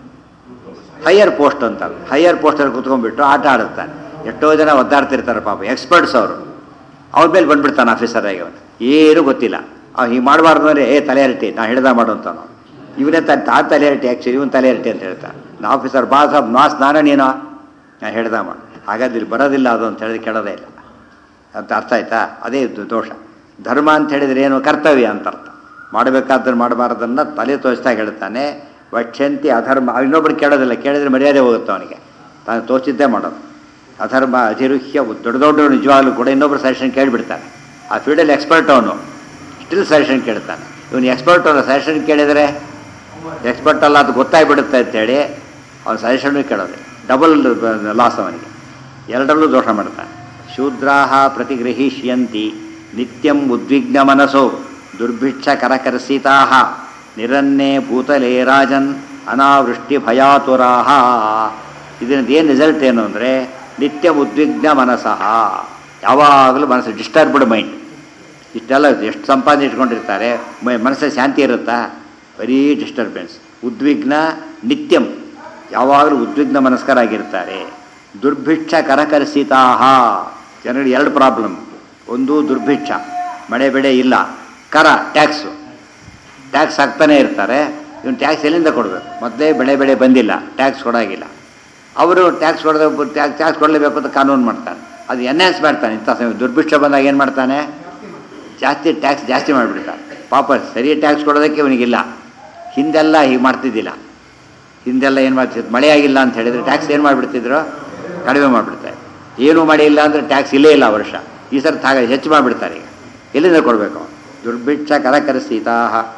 ಹೈಯರ್ ಪೋಸ್ಟ್ ಅಂತ ಹೈಯರ್ ಪೋಸ್ಟಲ್ಲಿ ಕುತ್ಕೊಂಡ್ಬಿಟ್ಟು ಆಟ ಆಡುತ್ತಾನೆ ಎಷ್ಟೋ ಜನ ಒದ್ದಾಡ್ತಿರ್ತಾರೆ ಪಾಪ ಎಕ್ಸ್ಪರ್ಟ್ಸ್ ಅವರು ಅವ್ರ ಮೇಲೆ ಬಂದ್ಬಿಡ್ತಾನೆ ಆಫೀಸರ್ ಆಗಿ ಅವನು ಏನೂ ಗೊತ್ತಿಲ್ಲ ಅವ್ನು ಹೀಗೆ ಮಾಡಬಾರ್ದು ಅಂದರೆ ಏ ತಲೆ ಹರಟಿ ನಾ ಹಿಡ್ದ ಮಾಡು ಅಂತಾನು ಇವನೇ ತ ತಾ ತಲೆ ಹರಟಿ ಆ್ಯಕ್ಚುಲಿ ಇವನು ತಲೆ ಹರಟಿ ಅಂತ ಹೇಳ್ತಾನೆ ನಾ ಆಫೀಸರ್ ಬಾ ಸಾಬ್ ನಾಸ್ ನಾನೇ ನೀನು ನಾನು ಹಿಡ್ದ ಮಾಡು ಹಾಗಾದ್ರೆ ಇಲ್ಲಿ ಬರೋದಿಲ್ಲ ಅದು ಅಂತ ಹೇಳಿದ್ರೆ ಕೇಳೋದೇ ಇಲ್ಲ ಅಂತ ಅರ್ಥ ಆಯ್ತಾ ಅದೇ ಇದು ದೋಷ ಧರ್ಮ ಅಂತ ಹೇಳಿದ್ರೆ ಏನು ಕರ್ತವ್ಯ ಅಂತ ಅರ್ಥ ಮಾಡಬೇಕಾದ್ರೆ ಮಾಡಬಾರ್ದನ್ನ ತಲೆ ತೋರಿಸ್ತಾ ಹೇಳ್ತಾನೆ ವಕ್ಷಂತಿ ಅಧರ್ಮ ಇನ್ನೊಬ್ರು ಕೇಳೋದಿಲ್ಲ ಕೇಳಿದ್ರೆ ಮರ್ಯಾದೆ ಹೋಗುತ್ತೆ ಅವನಿಗೆ ತಾನು ತೋಚಿದ್ದೇ ಮಾಡೋದು ಅಧರ್ಮ ಅಧಿರುಹ್ಯ ದೊಡ್ಡ ದೊಡ್ಡ ನಿಜವಾಗ್ಲೂ ಕೂಡ ಇನ್ನೊಬ್ರು ಸಜೆಷನ್ ಕೇಳಿಬಿಡ್ತಾನೆ ಆ ಫೀಲ್ಡಲ್ಲಿ ಎಕ್ಸ್ಪರ್ಟ್ ಅವನು ಸ್ಟಿಲ್ ಸಜೆಷನ್ ಕೇಳ್ತಾನೆ ಇವನು ಎಕ್ಸ್ಪರ್ಟ್ ಅವನು ಸಜೆಷನ್ ಕೇಳಿದರೆ ಎಕ್ಸ್ಪರ್ಟ್ ಅಲ್ಲ ಅದು ಗೊತ್ತಾಗ್ಬಿಡುತ್ತೆ ಅಂತೇಳಿ ಅವನು ಸಜೆಷನ್ನು ಕೇಳೋದೆ ಡಬಲ್ ಲಾಸ್ ಅವನಿಗೆ ಎರಡರಲ್ಲೂ ದೋಷ ಮಾಡ್ತಾನೆ ಶೂದ್ರಾಹ ಪ್ರತಿಗೃಹಿಷ್ಯಂತಿ ನಿತ್ಯಂ ಉದ್ವಿಗ್ನ ಮನಸ್ಸೋ ದುರ್ಭಿಕ್ಷ ಕರಕರ್ಷಿತಾ ನಿರನ್ನೇ ಭೂತಲೇ ರಾಜನ್ ಅನಾವೃಷ್ಟಿ ಭಯಾತುರಾಹ ಇದರಿಂದ ಏನು ರಿಸಲ್ಟ್ ಏನು ಅಂದರೆ ನಿತ್ಯ ಉದ್ವಿಗ್ನ ಮನಸ್ಸಃ ಯಾವಾಗಲೂ ಮನಸ್ಸು ಡಿಸ್ಟರ್ಬ್ಡ್ ಮೈಂಡ್ ಇಷ್ಟೆಲ್ಲ ಎಷ್ಟು ಸಂಪಾದನೆ ಇಟ್ಕೊಂಡಿರ್ತಾರೆ ಮ- ಮನಸ್ಸಲ್ಲಿ ಶಾಂತಿ ಇರುತ್ತಾ ಬರೀ ಡಿಸ್ಟರ್ಬೆನ್ಸ್ ಉದ್ವಿಗ್ನ ನಿತ್ಯಂ ಯಾವಾಗಲೂ ಉದ್ವಿಗ್ನ ಮನಸ್ಕರಾಗಿರ್ತಾರೆ ದುರ್ಭಿಕ್ಷ ಕರಕರ್ಷಿತಾಹ ಜನಗಳಿಗೆ ಎರಡು ಪ್ರಾಬ್ಲಮ್ ಒಂದು ದುರ್ಭಿಕ್ಷ ಮಳೆ ಬೆಳೆ ಇಲ್ಲ ಕರ ಟ್ಯಾಕ್ಸು ಟ್ಯಾಕ್ಸ್ ಹಾಕ್ತಾನೆ ಇರ್ತಾರೆ ಇವನು ಟ್ಯಾಕ್ಸ್ ಎಲ್ಲಿಂದ ಕೊಡಬೇಕು ಮೊದಲೇ ಬೆಳೆ ಬೆಳೆ ಬಂದಿಲ್ಲ ಟ್ಯಾಕ್ಸ್ ಕೊಡೋಗಿಲ್ಲ ಅವರು ಟ್ಯಾಕ್ಸ್ ಕೊಡದ ಟ್ಯಾಕ್ಸ್ ಟ್ಯಾಕ್ಸ್ ಕೊಡಲೇಬೇಕು ಅಂತ ಕಾನೂನು ಮಾಡ್ತಾನೆ ಅದು ಎನ್ಹಾನ್ಸ್ ಮಾಡ್ತಾನೆ ಇಂಥ ಸಮಯ ದುರ್ಭಿಕ್ಷ ಬಂದಾಗ ಏನು ಮಾಡ್ತಾನೆ ಜಾಸ್ತಿ ಟ್ಯಾಕ್ಸ್ ಜಾಸ್ತಿ ಮಾಡಿಬಿಡ್ತಾನೆ ಪಾಪ ಸರಿ ಟ್ಯಾಕ್ಸ್ ಕೊಡೋದಕ್ಕೆ ಇವನಿಗಿಲ್ಲ ಹಿಂದೆಲ್ಲ ಹೀಗೆ ಮಾಡ್ತಿದ್ದಿಲ್ಲ ಹಿಂದೆಲ್ಲ ಏನು ಮಾಡ್ತಿದ್ರು ಮಳೆ ಆಗಿಲ್ಲ ಅಂತ ಹೇಳಿದರೆ ಟ್ಯಾಕ್ಸ್ ಏನು ಮಾಡಿಬಿಡ್ತಿದ್ರು ಕಡಿಮೆ ಮಾಡಿಬಿಡ್ತಾರೆ ಏನೂ ಮಳೆ ಇಲ್ಲ ಅಂದರೆ ಟ್ಯಾಕ್ಸ್ ಇಲ್ಲೇ ಇಲ್ಲ ಆ ವರ್ಷ ಈ ಸರ್ ತಾಗ ಹೆಚ್ಚು ಮಾಡಿಬಿಡ್ತಾರೆ ಈಗ ಎಲ್ಲಿಂದ ಕೊಡಬೇಕು ದುರ್ಭಿಕ್ಷ ಕರಕರಿಸಿತಾ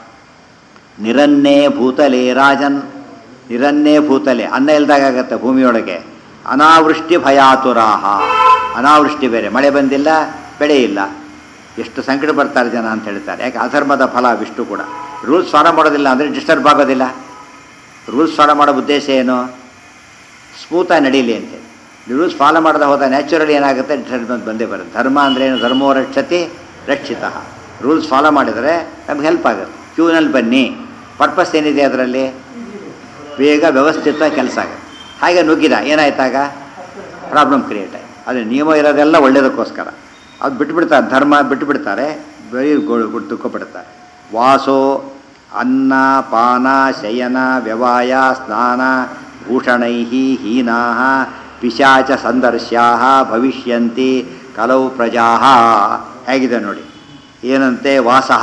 ನಿರನ್ನೇ ಭೂತಲೆ ರಾಜನ್ ನಿರನ್ನೇ ಭೂತಲೆ ಅನ್ನ ಇಲ್ದಾಗತ್ತೆ ಭೂಮಿಯೊಳಗೆ ಅನಾವೃಷ್ಟಿ ಭಯಾತುರಾಹ ಅನಾವೃಷ್ಟಿ ಬೇರೆ ಮಳೆ ಬಂದಿಲ್ಲ ಬೆಳೆ ಇಲ್ಲ ಎಷ್ಟು ಸಂಕಟ ಬರ್ತಾರೆ ಜನ ಅಂತ ಹೇಳ್ತಾರೆ ಯಾಕೆ ಅಧರ್ಮದ ಫಲ ವಿಷ್ಣು ಕೂಡ ರೂಲ್ಸ್ ಫಾಲೋ ಮಾಡೋದಿಲ್ಲ ಅಂದರೆ ಡಿಸ್ಟರ್ಬ್ ಆಗೋದಿಲ್ಲ ರೂಲ್ಸ್ ಫಾಲೋ ಮಾಡೋ ಉದ್ದೇಶ ಏನು ಸ್ಮೂತಾಗಿ ನಡೀಲಿ ಅಂತೇಳಿ ರೂಲ್ಸ್ ಫಾಲೋ ಮಾಡದೆ ಹೋದ ನ್ಯಾಚುರಲಿ ಏನಾಗುತ್ತೆ ಡಿಸ್ಟರ್ಬೆನ್ಸ್ ಬಂದೇ ಬರುತ್ತೆ ಧರ್ಮ ಅಂದರೆ ಏನು ಧರ್ಮೋ ರಕ್ಷತಿ ರಕ್ಷಿತ ರೂಲ್ಸ್ ಫಾಲೋ ಮಾಡಿದರೆ ನಮ್ಗೆ ಹೆಲ್ಪ್ ಆಗುತ್ತೆ ಕ್ಯೂನಲ್ಲಿ ಬನ್ನಿ ಪರ್ಪಸ್ ಏನಿದೆ ಅದರಲ್ಲಿ ಬೇಗ ವ್ಯವಸ್ಥಿತವಾಗಿ ಕೆಲಸ ಆಗುತ್ತೆ ಹಾಗೆ ನುಗ್ಗಿದ ಏನಾಯ್ತಾಗ ಪ್ರಾಬ್ಲಮ್ ಕ್ರಿಯೇಟ್ ಆಯ್ತು ಅದೇ ನಿಯಮ ಇರೋದೆಲ್ಲ ಒಳ್ಳೇದಕ್ಕೋಸ್ಕರ ಅದು ಬಿಟ್ಬಿಡ್ತಾರೆ ಧರ್ಮ ಬಿಟ್ಟುಬಿಡ್ತಾರೆ ಬರೀ ದುಃಖಪಡ್ತಾರೆ ವಾಸೋ ಅನ್ನ ಪಾನ ಶಯನ ವ್ಯವಾಯ ಸ್ನಾನ ಭೂಷಣೈ ಹೀನಾ ಪಿಶಾಚ ಸಂದರ್ಶ್ಯಾ ಭವಿಷ್ಯಂತಿ ಕಲವು ಪ್ರಜಾ ಹೇಗಿದೆ ನೋಡಿ ಏನಂತೆ ವಾಸಃ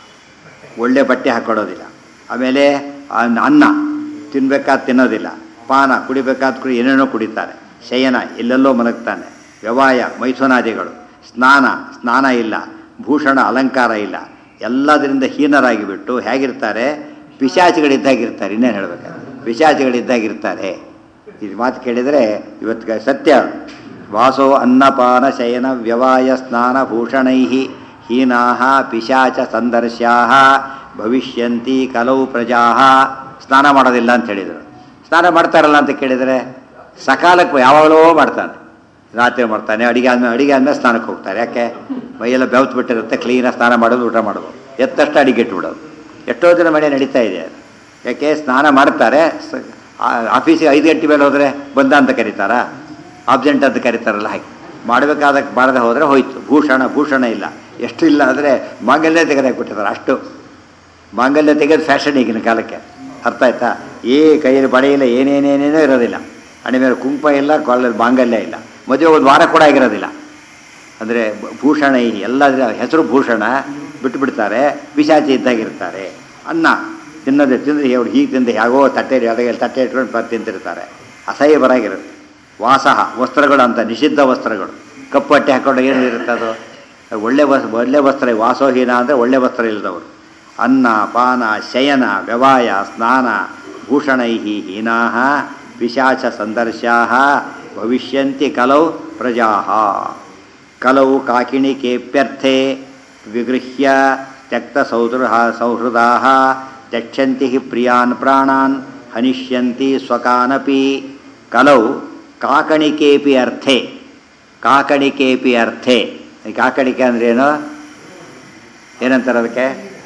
ಒಳ್ಳೆ ಬಟ್ಟೆ ಹಾಕ್ಕೊಡೋದಿಲ್ಲ ಆಮೇಲೆ ಅನ್- ಅನ್ನ ತಿನ್ಬೇಕಾದ ತಿನ್ನೋದಿಲ್ಲ ಪಾನ ಕುಡಿಬೇಕಾದ ಕುಡಿ ಏನೇನೋ ಕುಡಿತಾರೆ ಶಯನ ಎಲ್ಲೆಲ್ಲೋ ಮಲಗ್ತಾನೆ ವ್ಯವಾಯ ಮೈಥುನಾದಿಗಳು ಸ್ನಾನ ಸ್ನಾನ ಇಲ್ಲ ಭೂಷಣ ಅಲಂಕಾರ ಇಲ್ಲ ಎಲ್ಲದರಿಂದ ಹೀನರಾಗಿ ಬಿಟ್ಟು ಹೇಗಿರ್ತಾರೆ ಪಿಶಾಚಿಗಳಿದ್ದಾಗಿರ್ತಾರೆ ಇನ್ನೇನು ಹೇಳ್ಬೇಕಾದ್ರೆ ಪಿಶಾಚಿಗಳಿದ್ದಾಗಿರ್ತಾರೆ ಇದು ಮಾತು ಕೇಳಿದರೆ ಇವತ್ತು ಸತ್ಯ ವಾಸೋ ಅನ್ನಪಾನ ಶಯನ ವ್ಯವಾಯ ಸ್ನಾನ ಭೂಷಣೈ ಹೀನಾ ಪಿಶಾಚ ಸಂದರ್ಶ್ಯಾ ಭವಿಷ್ಯಂತಿ ಕಲವು ಪ್ರಜಾ ಸ್ನಾನ ಮಾಡೋದಿಲ್ಲ ಅಂತ ಹೇಳಿದರು ಸ್ನಾನ ಮಾಡ್ತಾರಲ್ಲ ಅಂತ ಕೇಳಿದರೆ ಸಕಾಲಕ್ಕೆ ಯಾವಾಗಲೋ ಮಾಡ್ತಾನೆ ರಾತ್ರಿ ಮಾಡ್ತಾನೆ ಅಡಿಗೆ ಆದ್ಮೇಲೆ ಅಡಿಗೆ ಆದ್ಮೇಲೆ ಸ್ನಾನಕ್ಕೆ ಹೋಗ್ತಾರೆ ಯಾಕೆ ಮೈಯೆಲ್ಲ ಬೆವ್ತು ಬಿಟ್ಟಿರುತ್ತೆ ಕ್ಲೀನಾಗಿ ಸ್ನಾನ ಮಾಡೋದು ಊಟ ಮಾಡೋದು ಎತ್ತಷ್ಟು ಅಡಿಗೆ ಇಟ್ಬಿಡೋದು ಎಷ್ಟೋ ದಿನ ಮನೆ ನಡೀತಾ ಇದೆ ಅದು ಯಾಕೆ ಸ್ನಾನ ಮಾಡ್ತಾರೆ ಸ- ಆ- ಆಫೀಸಿಗೆ ಐದು ಗಂಟೆ ಮೇಲೆ ಹೋದರೆ ಬಂದ ಅಂತ ಕರೀತಾರಾ ಆಬ್ಸೆಂಟ್ ಅಂತ ಕರೀತಾರಲ್ಲ ಹಾಗೆ ಮಾಡಬೇಕಾದ ಮಾಡದೆ ಹೋದರೆ ಹೋಯ್ತು ಭೂಷಣ ಭೂಷಣ ಇಲ್ಲ ಎಷ್ಟು ಇಲ್ಲ ಅಂದರೆ ಮಾಂಗಲ್ಯ ತೆಗೆದಾಕ್ಬಿಟ್ಟಿರ್ತಾರೆ ಅಷ್ಟು ಮಾಂಗಲ್ಯ ತೆಗೆದು ಫ್ಯಾಷನ್ ಈಗಿನ ಕಾಲಕ್ಕೆ ಅರ್ಥ ಆಯ್ತಾ ಏ ಕೈಯಲ್ಲಿ ಬಳೆ ಇಲ್ಲ ಏನೇನೇನೇನೋ ಇರೋದಿಲ್ಲ ಹಣೆ ಮೇಲೆ ಕುಂಕುಮ ಇಲ್ಲ ಕಾಲಲ್ಲಿ ಮಾಂಗಲ್ಯ ಇಲ್ಲ ಮದುವೆ ಒಂದು ವಾರ ಕೂಡ ಆಗಿರೋದಿಲ್ಲ ಅಂದರೆ ಭೂಷಣ ಈ ಎಲ್ಲ ಹೆಸರು ಭೂಷಣ ಬಿಟ್ಟುಬಿಡ್ತಾರೆ ಪಿಶಾಚಿ ಇದ್ದಾಗಿರ್ತಾರೆ ಅನ್ನ ತಿನ್ನೋದೇ ತಿಂದರೆ ಹೇಳಿ ಹೀಗೆ ತಿಂದು ಹೇಗೋ ತಟ್ಟೆ ಅದಕ್ಕೆ ತಟ್ಟೆ ಇಟ್ಕೊಂಡು ಬರ್ ತಿಂತಿರ್ತಾರೆ ಅಸಹ್ಯ ಬರಾಗಿರುತ್ತೆ ವಾಸಃ ವಸ್ತ್ರಗಳು ಅಂತ ನಿಷಿದ್ಧ ವಸ್ತ್ರಗಳು ಕಪ್ಪು ಬಟ್ಟೆ ಹಾಕೊಂಡು ಏನು ಇರುತ್ತೆ ಅದು ಒಳ್ಳೆ ವಸ್ ಒಳ್ಳೆ ವಸ್ತ್ರ ವಾಸೋಹೀನ ಅಂದರೆ ಒಳ್ಳೆ ವಸ್ತ್ರ ಇಲ್ಲದವರು ಅನ್ನ ಪಾನ ಶಯನ ವ್ಯವಾಯ ಸ್ನಾನ ಭೂಷಣೈ ಹೀನಾ ಪಿಶಾಚ ಸಂದರ್ಶ್ಯಾ ಭವಿಷ್ಯಂತಿ ಕಲೌ ಪ್ರಜಾ ಕಲವು ಕಾಕಿಣಿಕೇಪ್ಯರ್ಥೆ ವಿಗೃಹ್ಯ ತ್ಯಕ್ತ ಸೌಹೃದ ಸೌಹೃದಾ ತ್ಯಕ್ಷಂತಿ ಹಿ ಪ್ರಿಯಾನ್ ಪ್ರಾಣಾನ್ ಹನಿಷ್ಯಂತಿ ಸ್ವಕಾನಪಿ ಕಲೌ ಕಾಕಣಿಕೇಪಿ ಅರ್ಥೆ ಕಾಕಣಿಕೇಪಿ ಅರ್ಥೆ ಈ ಕಾಕಣಿಕೆ ಅಂದ್ರೇನು ಏನಂತಾರೆ ಅದಕ್ಕೆ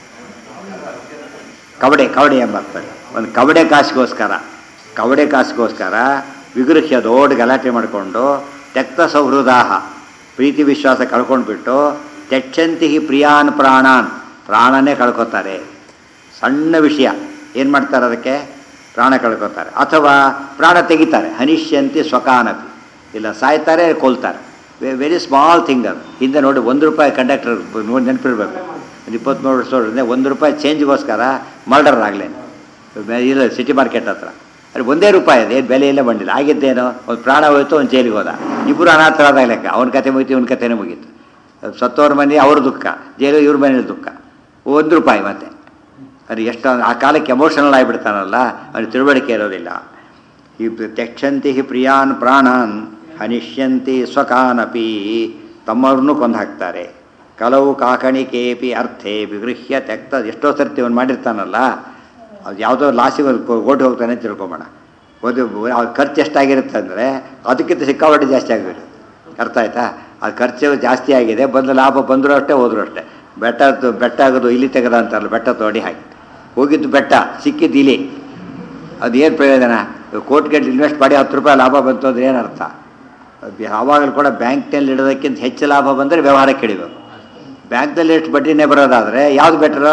ಕವಡೆ ಕವಡೆ ಎಂಬರ್ತದೆ ಒಂದು ಕವಡೆ ಕಾಸಿಗೋಸ್ಕರ ಕವಡೆ ಕಾಸಿಗೋಸ್ಕರ ವಿಗೃಹ್ಯ ದೊಡ್ಡ ಗಲಾಟೆ ಮಾಡಿಕೊಂಡು ತೆಕ್ತ ಸೌಹೃದಾಹ ಪ್ರೀತಿ ವಿಶ್ವಾಸ ಕಳ್ಕೊಂಡ್ಬಿಟ್ಟು ತೆಚ್ಚಂತಿ ಪ್ರಿಯಾನ್ ಪ್ರಾಣಾನ್ ಪ್ರಾಣನೇ ಕಳ್ಕೊತಾರೆ ಸಣ್ಣ ವಿಷಯ ಏನು ಮಾಡ್ತಾರೆ ಅದಕ್ಕೆ ಪ್ರಾಣ ಕಳ್ಕೊತಾರೆ ಅಥವಾ ಪ್ರಾಣ ತೆಗಿತಾರೆ ಹನಿಷ್ಯಂತಿ ಸ್ವಕಾನಪಿ ಇಲ್ಲ ಸಾಯ್ತಾರೆ ಕೊಲ್ತಾರೆ ವೆರಿ ಸ್ಮಾಲ್ ಥಿಂಗ್ ಅದು ಹಿಂದೆ ನೋಡಿ ಒಂದು ರೂಪಾಯಿ ಕಂಡಕ್ಟರ್ ನೋಡಿ ನೆನಪಿರ್ಬೇಕು ಒಂದು ಇಪ್ಪತ್ತ್ಮೂರು ವರ್ಷದಿಂದ ಒಂದು ರೂಪಾಯಿ ಚೇಂಜ್ಗೋಸ್ಕರ ಮರ್ಡರ್ ಆಗಲೇನು ಇಲ್ಲ ಸಿಟಿ ಮಾರ್ಕೆಟ್ ಹತ್ರ ಅಲ್ಲಿ ಒಂದೇ ರೂಪಾಯಿ ಇದೆ ಏನು ಬೆಲೆ ಇಲ್ಲ ಬಂದಿಲ್ಲ ಆಗಿದ್ದೇನೋ ಒಂದು ಪ್ರಾಣ ಹೋಯ್ತು ಒಂದು ಜೈಲಿಗೆ ಹೋದ ಇಬ್ಬರು ಅನಾಥರಾದ ಲೆಕ್ಕ ಅವನ ಕತೆ ಮುಗೀತು ಇವನ ಕತೆನೇ ಮುಗೀತು ಸತ್ತೋರ ಮನೆ ಅವ್ರ ದುಃಖ ಜೈಲು ಇವ್ರ ಮನೇಲಿ ದುಃಖ ಒಂದು ರೂಪಾಯಿ ಮತ್ತೆ ಅದು ಎಷ್ಟು ಆ ಕಾಲಕ್ಕೆ ಎಮೋಷನಲ್ ಆಗಿಬಿಡ್ತಾನಲ್ಲ ಅವನಿಗೆ ತಿಳುವಳಿಕೆ ಇರೋದಿಲ್ಲ ಈ ತೆಕ್ಷಂತಿ ಪ್ರಿಯಾನ್ ಪ್ರಾಣಾನ್ ಹನಿಷ್ಯಂತಿ ಸ್ವಕಾನಪಿ ತಮ್ಮವ್ರನ್ನೂ ಕೊಂದು ಹಾಕ್ತಾರೆ ಕಲವು ಕಾಕಣಿಕೇಪಿ ಅರ್ಥೆ ವಿಗೃಹ್ಯ ತೆಕ್ತ ಎಷ್ಟೋ ಸರ್ತಿ ಅವನು ಮಾಡಿರ್ತಾನಲ್ಲ ಅದು ಯಾವುದೋ ಲಾಸಿಗೆ ಓಟಿ ಹೋಗ್ತಾನೆ ಅಂತ ತಿಳ್ಕೊಂಬೋಣ ಒಂದು ಅವ್ರ ಖರ್ಚು ಎಷ್ಟಾಗಿರುತ್ತೆ ಅಂದರೆ ಅದಕ್ಕಿಂತ ಸಿಕ್ಕಾಪಟ್ಟೆ ಜಾಸ್ತಿ ಆಗಿರುತ್ತೆ ಅರ್ಥ ಆಯ್ತಾ ಅದು ಖರ್ಚು ಜಾಸ್ತಿ ಆಗಿದೆ ಬಂದು ಲಾಭ ಬಂದರೂ ಅಷ್ಟೇ ಹೋದ್ರು ಅಷ್ಟೇ ಬೆಟ್ಟ ಬೆಟ್ಟ ಆಗೋದು ಇಲ್ಲಿ ತೆಗೆದ ಅಂತಾರಲ್ಲ ಬೆಟ್ಟ ತೋಡಿ ಹಾಕಿ ಹೋಗಿದ್ದು ಬೆಟ್ಟ ಸಿಕ್ಕಿದ್ದು ಇಲಿ ಅದೇನು ಪ್ರಯೋಜನ ಕೋರ್ಟ್ಗೆಟ್ ಇನ್ವೆಸ್ಟ್ ಮಾಡಿ ಹತ್ತು ರೂಪಾಯಿ ಲಾಭ ಬಂತು ಅಂದ್ರೆ ಏನು ಅರ್ಥ ಯಾವಾಗಲೂ ಕೂಡ ಬ್ಯಾಂಕ್ನಲ್ಲಿ ಇಡೋದಕ್ಕಿಂತ ಹೆಚ್ಚು ಲಾಭ ಬಂದರೆ ವ್ಯವಹಾರಕ್ಕೆ ಇಡಬೇಕು ಬ್ಯಾಂಕ್ನಲ್ಲಿ ಎಷ್ಟು ಬಡ್ಡಿನೇ ಬರೋದಾದರೆ ಯಾವುದು ಬೆಟ್ರು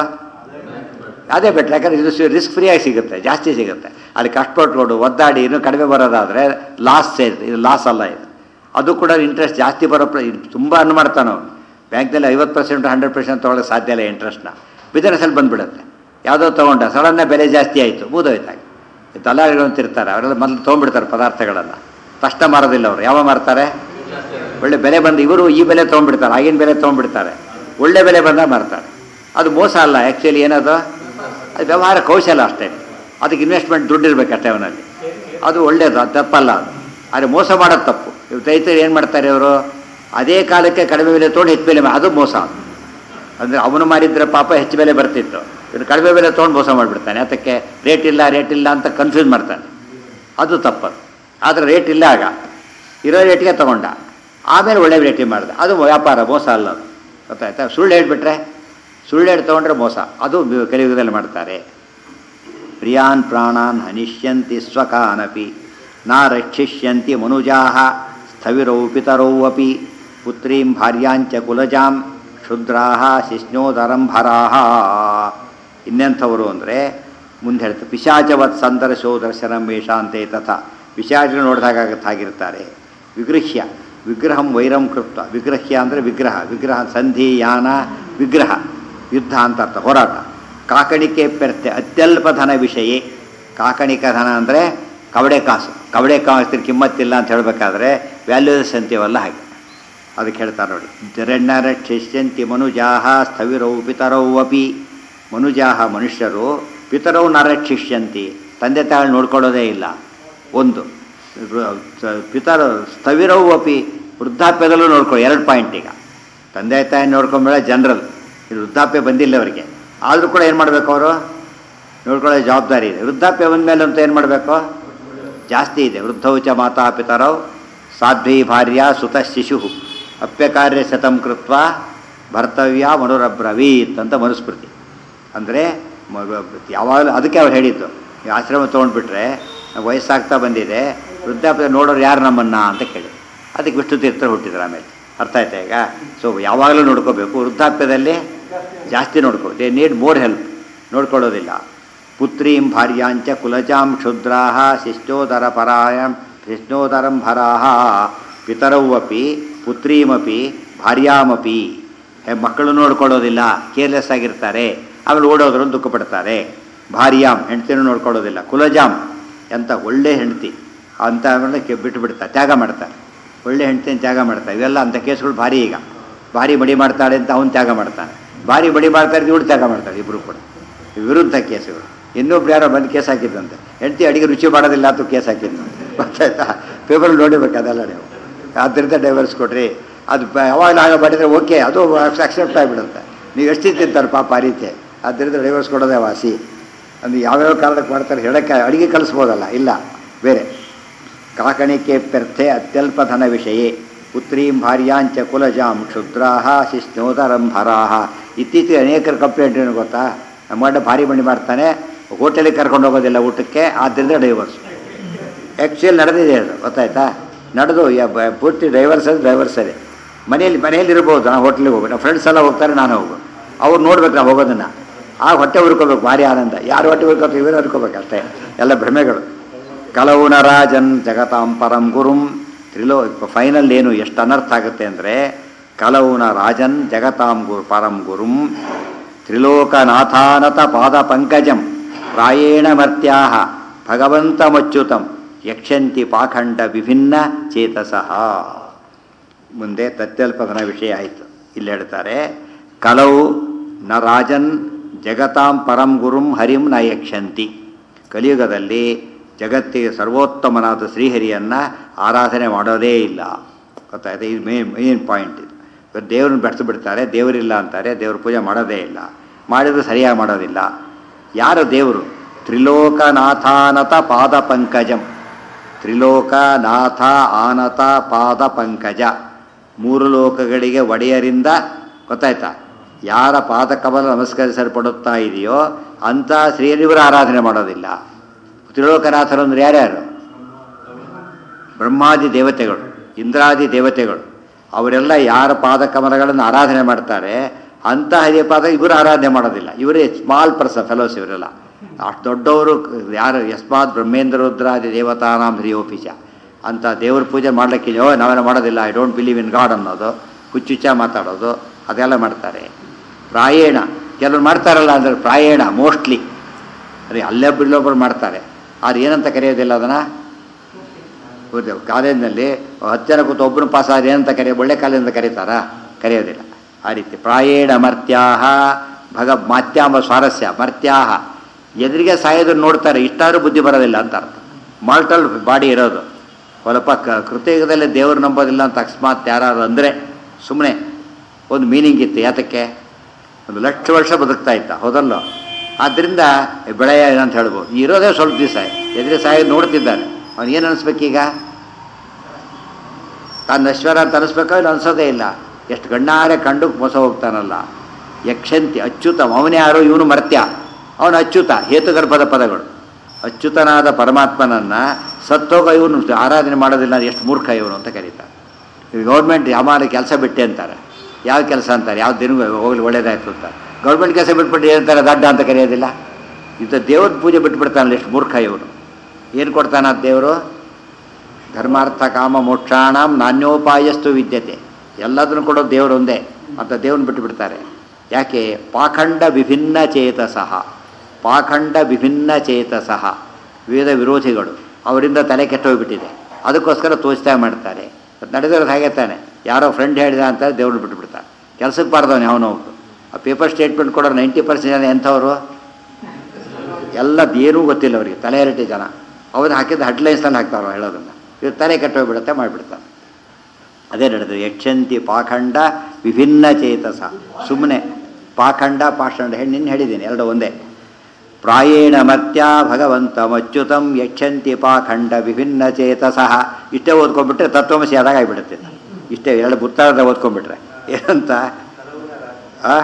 ಅದೇ ಬೆಟ್ರ್ ಯಾಕಂದ್ರೆ ಇದು ರಿಸ್ಕ್ ಫ್ರೀಯಾಗಿ ಸಿಗುತ್ತೆ ಜಾಸ್ತಿ ಸಿಗುತ್ತೆ ಅಲ್ಲಿ ಕಷ್ಟಪಟ್ಕೊಂಡು ಒದ್ದಾಡಿ ಇನ್ನೂ ಕಡಿಮೆ ಬರೋದಾದರೆ ಲಾಸ್ ಸೇರಿದೆ ಇದು ಲಾಸ್ ಅಲ್ಲ ಇದು ಅದು ಕೂಡ ಇಂಟ್ರೆಸ್ಟ್ ಜಾಸ್ತಿ ಬರೋ ಪ್ರ ತುಂಬ ಅನ್ನು ಮಾಡ್ತಾನೆ ಅವನು ಬ್ಯಾಂಕ್ನಲ್ಲಿ ಐವತ್ತು ಪರ್ಸೆಂಟ್ ಹಂಡ್ರೆಡ್ ಪರ್ಸೆಂಟ್ ತೊಗೊಳಕ್ಕೆ ಸಾಧ್ಯ ಇಲ್ಲ ಇಂಟ್ರೆಸ್ಟ್ನ ಬಿಸ್ನೆಸ್ಸಲ್ಲಿ ಬಂದುಬಿಡುತ್ತೆ ಯಾವುದೋ ತೊಗೊಂಡ ಸಡನ್ನ ಬೆಲೆ ಜಾಸ್ತಿ ಆಯಿತು ಮುಗಿದೋಯ್ತಾಗ ದಲ್ಲಾಳಿಗಳು ಅಂತ ಇರ್ತಾರೆ ಅವರೆಲ್ಲ ಮೊದಲು ತೊಗೊಂಡ್ಬಿಡ್ತಾರೆ ಪದಾರ್ಥಗಳನ್ನು ತಕ್ಷಣ ಮಾರೋದಿಲ್ಲ ಅವರು ಯಾವ ಮಾರ್ತಾರೆ ಒಳ್ಳೆ ಬೆಲೆ ಬಂದು ಇವರು ಈ ಬೆಲೆ ತೊಗೊಂಡ್ಬಿಡ್ತಾರೆ ಆಗಿನ ಬೆಲೆ ತೊಗೊಂಡ್ಬಿಡ್ತಾರೆ ಒಳ್ಳೆ ಬೆಲೆ ಬಂದಾಗ ಮಾರ್ತಾರೆ ಅದು ಮೋಸ ಅಲ್ಲ ಆ್ಯಕ್ಚುಲಿ ಏನದು ಅದು ವ್ಯವಹಾರ ಕೌಶಲ ಅಷ್ಟೇ ಅದಕ್ಕೆ ಇನ್ವೆಸ್ಟ್ಮೆಂಟ್ ದುಡ್ಡು ಇರಬೇಕಷ್ಟೇ ಅವನಲ್ಲಿ ಅದು ಒಳ್ಳೇದು ಅದು ತಪ್ಪಲ್ಲ ಅದು ಆದರೆ ಮೋಸ ಮಾಡೋದು ತಪ್ಪು ಇವ್ರು ರೈತರು ಏನು ಮಾಡ್ತಾರೆ ಅವರು ಅದೇ ಕಾಲಕ್ಕೆ ಕಡಿಮೆ ಬೆಲೆ ತೊಗೊಂಡು ಹೆಚ್ಚು ಬೆಲೆ ಮಾ- ಅದು ಮೋಸ ಅಂದರೆ ಅವನು ಮಾಡಿದ್ರೆ ಪಾಪ ಹೆಚ್ಚು ಬೆಲೆ ಬರ್ತಿತ್ತು ಇವ್ರು ಕಡಿಮೆ ಬೆಲೆ ತೊಗೊಂಡು ಮೋಸ ಮಾಡಿಬಿಡ್ತಾನೆ ಅದಕ್ಕೆ ರೇಟ್ ಇಲ್ಲ ರೇಟ್ ಇಲ್ಲ ಅಂತ ಕನ್ಫ್ಯೂಸ್ ಮಾಡ್ತಾನೆ ಅದು ತಪ್ಪದು ಆದರೆ ರೇಟ್ ಇಲ್ಲ ಆಗ ಇರೋ ರೇಟಿಗೆ ತೊಗೊಂಡ ಆಮೇಲೆ ಒಳ್ಳೆ ರೇಟಿಗೆ ಮಾಡಿದ ಅದು ವ್ಯಾಪಾರ ಮೋಸ ಅಲ್ಲ ಅದು ಗೊತ್ತಾಯ್ತಾ ಸುಳ್ಳು ಹೇಳ್ಬಿಟ್ರೆ ಸುಳ್ಳು ಹೇಳಿ ತೊಗೊಂಡ್ರೆ ಮೋಸ ಅದು ಕಲಿಯುಗದಲ್ಲಿ ಮಾಡ್ತಾರೆ ಪ್ರಿಯಾನ್ ಪ್ರಾಣಾನ್ ಹನಿಷ್ಯಂತಿ ಸ್ವಕಾನಪಿ ನಾ ರಕ್ಷಿಷ್ಯಂತಿ ಮನುಜಾ ಸ್ಥವಿರೌ ಪಿತರೌ ಅಪಿ ಪುತ್ರೀಂ ಭಾರ್ಯಾಂಚ ಕುಲಜಾಂ ಕ್ಷುದ್ರಾ ಶಿಷ್ಣೋದರಂಭರಾ ಇನ್ನೆಂಥವರು ಅಂದರೆ ಮುಂದೆ ಹೇಳ್ತಾರೆ ಪಿಶಾಚವತ್ ಸಂದರ್ಶೋ ದರ್ಶನಂ ವೇಷಾಂತೆ ತಥಾ ಪಿಶಾಚರು ನೋಡಿದಾಗ ಆಗಿರ್ತಾರೆ ವಿಗೃಹ್ಯ ವಿಗ್ರಹಂ ವೈರಂ ಕೃತ್ವ ವಿಗ್ರಹ್ಯ ಅಂದರೆ ವಿಗ್ರಹ ವಿಗ್ರಹ ಸಂಧಿ ಯಾನ ವಿಗ್ರಹ ಯುದ್ಧ ಅಂತ ಅರ್ಥ ಹೋರಾಟ ಕಾಕಣಿಕೆ ಪೆರ್ತೆ ಅತ್ಯಲ್ಪ ಧನ ವಿಷಯೇ ಕಾಕಣಿಕ ಧನ ಅಂದರೆ ಕವಡೆ ಕಾಸು ಕವಡೆ ಕಾಸು ಕಿಮ್ಮತ್ತಿಲ್ಲ ಅಂತ ಹೇಳಬೇಕಾದ್ರೆ ವ್ಯಾಲ್ಯೂಸ್ ಅಂತೀವಲ್ಲ ಹಾಗೆ ಅದಕ್ಕೆ ಹೇಳ್ತಾರೆ ನೋಡಿ ಜರಣ್ಯರ ಶಿಷ್ಯಂತಿ ಮನುಜಾಹ ಸ್ಥವಿರೌ ಪಿತರೌ ಅಪಿ ಮನುಜಾಹ ಮನುಷ್ಯರು ಪಿತರೌ ನರಕ್ಷಿಷ್ಯಂತಿ ತಂದೆ ತಾಯಿ ನೋಡ್ಕೊಳ್ಳೋದೇ ಇಲ್ಲ ಒಂದು ಪಿತರ ಸ್ಥವಿರವು ಅಪಿ ವೃದ್ಧಾಪ್ಯದಲ್ಲೂ ನೋಡ್ಕೊಳ್ಳಿ ಎರಡು ಪಾಯಿಂಟ್ ಈಗ ತಂದೆ ತಾಯಿ ನೋಡ್ಕೊಂಬೇಡ ಜನರಲ್ ಇದು ವೃದ್ಧಾಪ್ಯ ಬಂದಿಲ್ಲ ಅವರಿಗೆ ಆದರೂ ಕೂಡ ಏನು ಮಾಡಬೇಕು ಅವರು ನೋಡ್ಕೊಳ್ಳೋ ಜವಾಬ್ದಾರಿ ಇದೆ ವೃದ್ಧಾಪ್ಯ ಬಂದಮೇಲೆ ಅಂತ ಏನು ಮಾಡಬೇಕು ಜಾಸ್ತಿ ಇದೆ ವೃದ್ಧೌಚ ಮಾತಾ ಪಿತರೌ ಸಾಧ್ವಿ ಭಾರ್ಯ ಸುತ ಶಿಶು ಅಪ್ಯಕಾರ್ಯ ಶತಂ ಕೃತ್ವ ಭರ್ತವ್ಯ ಮನುರಬ್ರವೀತ್ ಅಂತ ಮನುಸ್ಮೃತಿ ಅಂದರೆ ಯಾವಾಗಲೂ ಅದಕ್ಕೆ ಅವ್ರು ಹೇಳಿದ್ದು ಈ ಆಶ್ರಮ ತೊಗೊಂಡ್ಬಿಟ್ರೆ ವಯಸ್ಸಾಗ್ತಾ ಬಂದಿದೆ ವೃದ್ಧಾಪ್ಯ ನೋಡೋರು ಯಾರು ನಮ್ಮನ್ನ ಅಂತ ಕೇಳಿ ಅದಕ್ಕೆ ವಿಷ್ಣು ತೀರ್ಥರು ಹುಟ್ಟಿದ್ರು ಆಮೇಲೆ ಅರ್ಥ ಆಯ್ತಾ ಈಗ ಸೊ ಯಾವಾಗಲೂ ನೋಡ್ಕೋಬೇಕು ವೃದ್ಧಾಪ್ಯದಲ್ಲಿ ಜಾಸ್ತಿ ನೋಡ್ಕೋ ದೇ ನೀಡ್ ಮೋರ್ ಹೆಲ್ಪ್ ನೋಡ್ಕೊಳ್ಳೋದಿಲ್ಲ ಪುತ್ರೀಂ ಭಾರ್ಯಾಂಚ ಕುಲಜಾಂ ಕ್ಷುದ್ರಾ ಶಿಷ್ಟೋದರ ಪರಾಯಂ ಶಿಷ್ಣೋದರಂ ಭರಾ ಪಿತರೌ ಅಪಿ ಪುತ್ರೀಮಪಿ ಭಾರ್ಯಾಮಪಿ ಹೆ- ಮಕ್ಕಳು ನೋಡ್ಕೊಳ್ಳೋದಿಲ್ಲ ಕೇರ್ಲೆಸ್ ಆಗಿರ್ತಾರೆ ಆಮೇಲೆ ಓಡೋದ್ರು ದುಃಖ ಪಡ್ತಾರೆ ಭಾರ್ಯಾಮ್ ಹೆಂಡ್ತಿನೂ ನೋಡ್ಕೊಳ್ಳೋದಿಲ್ಲ ಕುಲಜಾಮ್ ಎಂತ ಒಳ್ಳೆ ಹೆಂಡ್ತಿ ಅಂತ ಆಮೇಲೆ ಕೆ ಬಿಟ್ಟು ಬಿಡ್ತಾರೆ ತ್ಯಾಗ ಮಾಡ್ತಾರೆ ಒಳ್ಳೆ ಹೆಂಡ್ತಿನ ತ್ಯಾಗ ಮಾಡ್ತಾರೆ ಇವೆಲ್ಲ ಅಂಥ ಕೇಸ್ಗಳು ಭಾರಿ ಈಗ ಭಾರಿ ಮಡಿ ಮಾಡ್ತಾಳೆ ಅಂತ ಅವನು ತ್ಯಾಗ ಮಾಡ್ತಾನೆ ಭಾರಿ ಮಡಿ ಮಾಡ್ತಾರೆ ಇವಳು ತ್ಯಾಗ ಮಾಡ್ತಾರೆ ಇಬ್ಬರು ಕೂಡ ವಿರುದ್ಧ ಕೇಸುಗಳು ಇನ್ನೊಬ್ರು ಯಾರೋ ಬಂದು ಕೇಸ್ ಹಾಕಿದ್ದಂತೆ ಹೆಂಡತಿ ಅಡಿಗೆ ರುಚಿ ಮಾಡೋದಿಲ್ಲ ಅಂತ ಕೇಸ್ ಹಾಕಿದ್ದಂತೆ ಗೊತ್ತಾಯ್ತಾ ಪೇಪರ್ ನೋಡಿಬೇಕು ಅದೆಲ್ಲ ನೀವು ಆದ್ದರಿಂದ ಡೈವರ್ಸ್ ಕೊಡ್ರಿ ಅದು ಬ- ಯಾವಾಗ ಆಗ ಮಾಡಿದರೆ ಓಕೆ ಅದು ಅಕ್ಸೆಪ್ಟ್ ಆಗಿಬಿಡುತ್ತೆ ನೀವು ಎಷ್ಟು ತಿಂತಾರೆ ಪಾಪ ಆ ರೀತಿ ಆದ್ದರಿಂದ ಡೈವರ್ಸ್ ಕೊಡೋದೇ ವಾಸಿ ಅಂದ್ರೆ ಯಾವ್ಯಾವ ಕಾರಣಕ್ಕೆ ಮಾಡ್ತಾರೆ ಹೇಳಕ್ಕೆ ಅಡಿಗೆ ಕಲಿಸ್ಬೋದಲ್ಲ ಇಲ್ಲ ಬೇರೆ ಕಾಕಣಿಕೆ ಪೆರ್ತೆ ಅತ್ಯಲ್ಪ ಧನ ವಿಷಯೇ ಪುತ್ರೀಂ ಭಾರ್ಯಾಂಚ ಕುಲಜಾಂ ಕ್ಷುದ್ರಾಹ ಶಿಷ್ಣೋದರಂಭರಾಹ ಇತ್ತೀಚೆಗೆ ಅನೇಕರ ಕಂಪ್ಲೇಂಟ್ ಏನು ಗೊತ್ತಾ ನಮ್ಮ ಗಂಡ ಭಾರಿ ಮಣಿ ಮಾಡ್ತಾನೆ ಹೋಟೆಲಿಗೆ ಕರ್ಕೊಂಡು ಹೋಗೋದಿಲ್ಲ ಊಟಕ್ಕೆ ಆದ್ದರಿಂದ ಡೈವರ್ಸ್ ಆ್ಯಕ್ಚುಲಿ ನಡೆದಿದೆ ಅದು ಗೊತ್ತಾಯ್ತಾ ನಡೆದು ಯ- ಬ- ಪೂರ್ತಿ ಡ್ರೈವರ್ಸ್ ಅದು ಡ್ರೈವರ್ಸ್ ಅದೇ ಮನೆಯಲ್ಲಿ ಮನೆಯಲ್ಲಿ ಇರ್ಬೋದು ನಾನು ಹೋಟ್ಲಿಗೆ ಹೋಗ್ಬೇಕು ನಮ್ಮ ಫ್ರೆಂಡ್ಸ್ ಎಲ್ಲ ಹೋಗ್ತಾರೆ ನಾನು ಹೋಗು ಅವ್ರು ನೋಡ್ಬೇಕು ನಾವು ಹೋಗೋದನ್ನು ಆ ಹೊಟ್ಟೆ ಹುರ್ಕೋಬೇಕು ಭಾರಿ ಆನಂದ ಯಾರು ಹೊಟ್ಟೆ ಹುರ್ಕೋಬೇಕು ಇವರೇ ಹುರ್ಕೋಬೇಕು ಅಷ್ಟೇ ಎಲ್ಲ ಭ್ರಮೆಗಳು ಕಲೌನ ರಾಜನ್ ಜಗತಾಂ ಪರಂ ಗುರುಂ ತ್ರಿಲೋ ಫೈನಲ್ ಏನು ಎಷ್ಟು ಅನರ್ಥ ಆಗುತ್ತೆ ಅಂದರೆ ಕಲೌನ ರಾಜನ್ ಜಗತಾಂ ಗುರು ಪರಂ ಗುರುಂ ತ್ರಿಲೋಕನಾಥಾನತ ಪಾದ ಪಂಕಜಂ ಪ್ರಾಯೇಣ ಮರ್ತ್ಯಾ ಭಗವಂತಮಚ್ಯುತಂ ಯಕ್ಷಂತಿ ಪಾಖಂಡ ವಿಭಿನ್ನ ಚೇತಸಃ ಮುಂದೆ ತತ್ಯಲ್ಪದನ ವಿಷಯ ಆಯಿತು ಇಲ್ಲಿ ಹೇಳ್ತಾರೆ ಕಲವು ನ ರಾಜನ್ ಜಗತಾಂ ಪರಂ ಗುರುಂ ಹರಿಂ ನ ಯಕ್ಷಂತಿ ಕಲಿಯುಗದಲ್ಲಿ ಜಗತ್ತಿಗೆ ಸರ್ವೋತ್ತಮನಾದ ಶ್ರೀಹರಿಯನ್ನು ಆರಾಧನೆ ಮಾಡೋದೇ ಇಲ್ಲ ಗೊತ್ತಾಯ್ತು ಇದು ಮೇನ್ ಮೇನ್ ಪಾಯಿಂಟ್ ಇದು ಇವತ್ತು ದೇವ್ರನ್ನ ಬೆಳೆಸಿ ಬಿಡ್ತಾರೆ ದೇವರಿಲ್ಲ ಅಂತಾರೆ ದೇವ್ರ ಪೂಜೆ ಮಾಡೋದೇ ಇಲ್ಲ ಮಾಡಿದ್ರೆ ಸರಿಯಾಗಿ ಮಾಡೋದಿಲ್ಲ ಯಾರು ದೇವರು ತ್ರಿಲೋಕನಾಥಾನತ ಪಾದ ಪಂಕಜಂ ತ್ರಿಲೋಕನಾಥ ಆನತ ಪಾದ ಪಂಕಜ ಮೂರು ಲೋಕಗಳಿಗೆ ಒಡೆಯರಿಂದ ಗೊತ್ತಾಯ್ತಾ ಯಾರ ಪಾದಕಮಲ ನಮಸ್ಕರಿಸಲ್ಪಡುತ್ತಾ ಇದೆಯೋ ಅಂಥ ಶ್ರೀಹರಿವರ ಆರಾಧನೆ ಮಾಡೋದಿಲ್ಲ ತ್ರಿಲೋಕನಾಥರು ಅಂದ್ರೆ ಯಾರ್ಯಾರು ಬ್ರಹ್ಮಾದಿ ದೇವತೆಗಳು ಇಂದ್ರಾದಿ ದೇವತೆಗಳು ಅವರೆಲ್ಲ ಯಾರ ಪಾದಕಮಲಗಳನ್ನು ಆರಾಧನೆ ಮಾಡ್ತಾರೆ ಅಂಥ ಹರಿಯಪಾದ ಇವರು ಆರಾಧನೆ ಮಾಡೋದಿಲ್ಲ ಇವರೇ ಸ್ಮಾಲ್ ಪರ್ಸನ್ ಫೆಲೋಸ್ ಇವರೆಲ್ಲ ಅಷ್ಟು ದೊಡ್ಡವರು ಯಾರು ಯಸ್ಮಾತ್ ಬ್ರಹ್ಮೇಂದ್ರ ರುದ್ರಾದಿ ದೇವತಾನಾಂ ಹರಿಯೋಪಿಚ ಅಂತ ದೇವ್ರ ಪೂಜೆ ಮಾಡ್ಲಿಕ್ಕೆ ಓ ನಾವೆಲ್ಲ ಮಾಡೋದಿಲ್ಲ I don't believe in God ಅನ್ನೋದು ಹುಚ್ಚುಚ್ಚ ಮಾತಾಡೋದು ಅದೆಲ್ಲ ಮಾಡ್ತಾರೆ ಪ್ರಾಯೇಣ ಕೆಲವರು ಮಾಡ್ತಾರಲ್ಲ ಅಂದರೆ ಪ್ರಾಯೇಣ ಮೋಸ್ಟ್ಲಿ ಅದೇ ಅಲ್ಲೇ ಬಿಲ್ಲೊಬ್ಬರು ಮಾಡ್ತಾರೆ ಅದು ಏನಂತ ಕರೆಯೋದಿಲ್ಲ ಅದನ್ನು ಹೌದು ಕಾಲೇಜಿನಲ್ಲಿ ಹತ್ತು ಜನ ಕೂತು ಒಬ್ಬರು ಪಾಸ್ ಆದ್ರೆ ಏನಂತ ಕರೆಯ ಒಳ್ಳೆ ಕಾಲೇಜಿಂದ ಕರೀತಾರಾ ಕರೆಯೋದಿಲ್ಲ ಆ ರೀತಿ ಪ್ರಾಯೇಣ ಮರ್ತ್ಯಾಹ ಭಗ ಮಾತ್ಯಾಂಬ ಸ್ವಾರಸ್ಯ ಮರ್ತ್ಯಾಹ ಎದುರಿಗೆ ಸಾಯೋದನ್ನು ನೋಡ್ತಾರೆ ಇಷ್ಟಾದ್ರೂ ಬುದ್ಧಿ ಬರೋದಿಲ್ಲ ಅಂತ ಅರ್ಥ ಮಾಲ್ಟಲ್ ಬಾಡಿ ಇರೋದು ಸ್ವಲ್ಪ ಕ ಕೃತಯುಗದಲ್ಲಿ ದೇವರು ನಂಬೋದಿಲ್ಲ ಅಂತ ಅಕಸ್ಮಾತ್ ಯಾರು ಅಂದರೆ ಸುಮ್ಮನೆ ಒಂದು ಮೀನಿಂಗ್ ಇತ್ತು ಯಾತಕ್ಕೆ ಒಂದು ಲಕ್ಷ ವರ್ಷ ಬದುಕ್ತಾ ಇದ್ದ ಹೌದಲ್ಲೋ ಆದ್ದರಿಂದ ಬೆಳೆಯ ಅಂತ ಹೇಳ್ಬೋದು ಇರೋದೇ ಸ್ವಲ್ಪ ದಿವಸ ಎದುರು ಸಾಯೋದು ನೋಡ್ತಿದ್ದಾನೆ ಅವನು ಏನು ಅನಿಸ್ಬೇಕೀಗ ತಾನು ನಶ್ವರ ಅಂತ ಅನಿಸ್ಬೇಕೋ ಇಲ್ಲ ಅನಿಸೋದೇ ಇಲ್ಲ ಎಷ್ಟು ಗಣ್ಣಾರೆ ಕಂಡು ಮೋಸ ಹೋಗ್ತಾನಲ್ಲ ಯಕ್ಷಂತಿ ಅಚ್ಯುತ ಅವನೇ ಯಾರು ಇವನು ಮರ್ತ್ಯ ಅವನು ಅಚ್ಯುತ ಹೇತುಗರ್ಭದ ಪದಗಳು ಅಚ್ಯುತನಾದ ಪರಮಾತ್ಮನನ್ನು ಸತ್ತೋಗ ಇವನು ಆರಾಧನೆ ಮಾಡೋದಿಲ್ಲ ಎಷ್ಟು ಮೂರ್ಖ ಇವನು ಅಂತ ಕರೀತಾರೆ ಗೌರ್ಮೆಂಟ್ ಯಾವಾಗ ಕೆಲಸ ಬಿಟ್ಟೆ ಅಂತಾರೆ ಯಾವ ಕೆಲಸ ಅಂತಾರೆ ಯಾವ ದಿನ ಹೋಗ್ಲಿ ಒಳ್ಳೇದಾಯ್ತು ಅಂತ ಗೌರ್ಮೆಂಟ್ ಕೆಲಸ ಬಿಟ್ಬಿಟ್ಟು ಏನಂತಾರೆ ದಡ್ಡ ಅಂತ ಕರೆಯೋದಿಲ್ಲ ಇಂಥ ದೇವ್ರ ಪೂಜೆ ಬಿಟ್ಬಿಡ್ತಾನಲ್ಲ ಎಷ್ಟು ಮೂರ್ಖ ಇವನು ಏನು ಕೊಡ್ತಾನ ದೇವರು ಧರ್ಮಾರ್ಥ ಕಾಮ ಮೋಕ್ಷಾಣಂ ನಾಣ್ಯೋಪಾಯಸ್ತು ವಿದ್ಯತೆ ಎಲ್ಲದನ್ನು ಕೊಡೋ ದೇವರು ಒಂದೇ ಅಂತ ದೇವ್ರನ್ನ ಬಿಟ್ಟು ಬಿಡ್ತಾರೆ ಯಾಕೆ ಪಾಖಂಡ ವಿಭಿನ್ನ ಚೇತಸಃ ಪಾಖಂಡ ವಿಭಿನ್ನ ಚೇತಸಃ ವಿವಿಧ ವಿರೋಧಿಗಳು ಅವರಿಂದ ತಲೆ ಕೆಟ್ಟೋಗ್ಬಿಟ್ಟಿದೆ ಅದಕ್ಕೋಸ್ಕರ ತೋಚ್ತಾ ಮಾಡ್ತಾರೆ ನಡೆದಿರೋದು ಹಾಗೆ ತಾನೆ ಯಾರೋ ಫ್ರೆಂಡ್ ಹೇಳಿದ ಅಂತ ದೇವ್ರನ್ನ ಬಿಟ್ಟು ಬಿಡ್ತಾರೆ ಕೆಲಸಕ್ಕೆ ಬಾರ್ದವನು ಅವನು ಹೋಗ್ತು ಆ ಪೇಪರ್ ಸ್ಟೇಟ್ಮೆಂಟ್ ಕೊಡೋರು ನೈಂಟಿ ಪರ್ಸೆಂಟ್ ಜನ ಎಂಥವರು ಎಲ್ಲದು ಏನೂ ಗೊತ್ತಿಲ್ಲ ಅವರಿಗೆ ತಲೆ ಎರಟಿ ಜನ ಅವ್ರು ಹಾಕಿದ ಹೆಡ್ಲೈನ್ಸ್ನಲ್ಲಿ ಹಾಕ್ತಾರೋ ಹೇಳೋದನ್ನು ಇವ್ರು ತಲೆ ಕೆಟ್ಟೋಗ್ಬಿಡುತ್ತೆ ಮಾಡಿಬಿಡ್ತಾರೆ ಅದೇ ನಡೆದು ಯಕ್ಷಂತಿ ಪಾಖಂಡ ವಿಭಿನ್ನ ಚೇತಸ ಸುಮ್ಮನೆ ಪಾಖಂಡ ಪಾಷಂಡ ಹೇಳಿ ನಿನ್ನ ಹೇಳಿದ್ದೀನಿ ಎರಡು ಒಂದೇ ಪ್ರಾಯೇಣ ಮರ್ತ್ಯ ಭಗವಂತಮಚ್ಯುತಂ ಯಕ್ಷಂತಿ ಪಾಖಂಡ ವಿಭಿನ್ನ ಚೇತಸಃ ಇಷ್ಟೇ ಓದ್ಕೊಂಡ್ಬಿಟ್ರೆ ತತ್ವಮಸಿ ಆದಾಗ ಆಗಿಬಿಡುತ್ತೆ ಇಷ್ಟೇ ಎರಡು ಉತ್ತರದ ಓದ್ಕೊಂಡ್ಬಿಟ್ರೆ ಏನಂತ ಆ?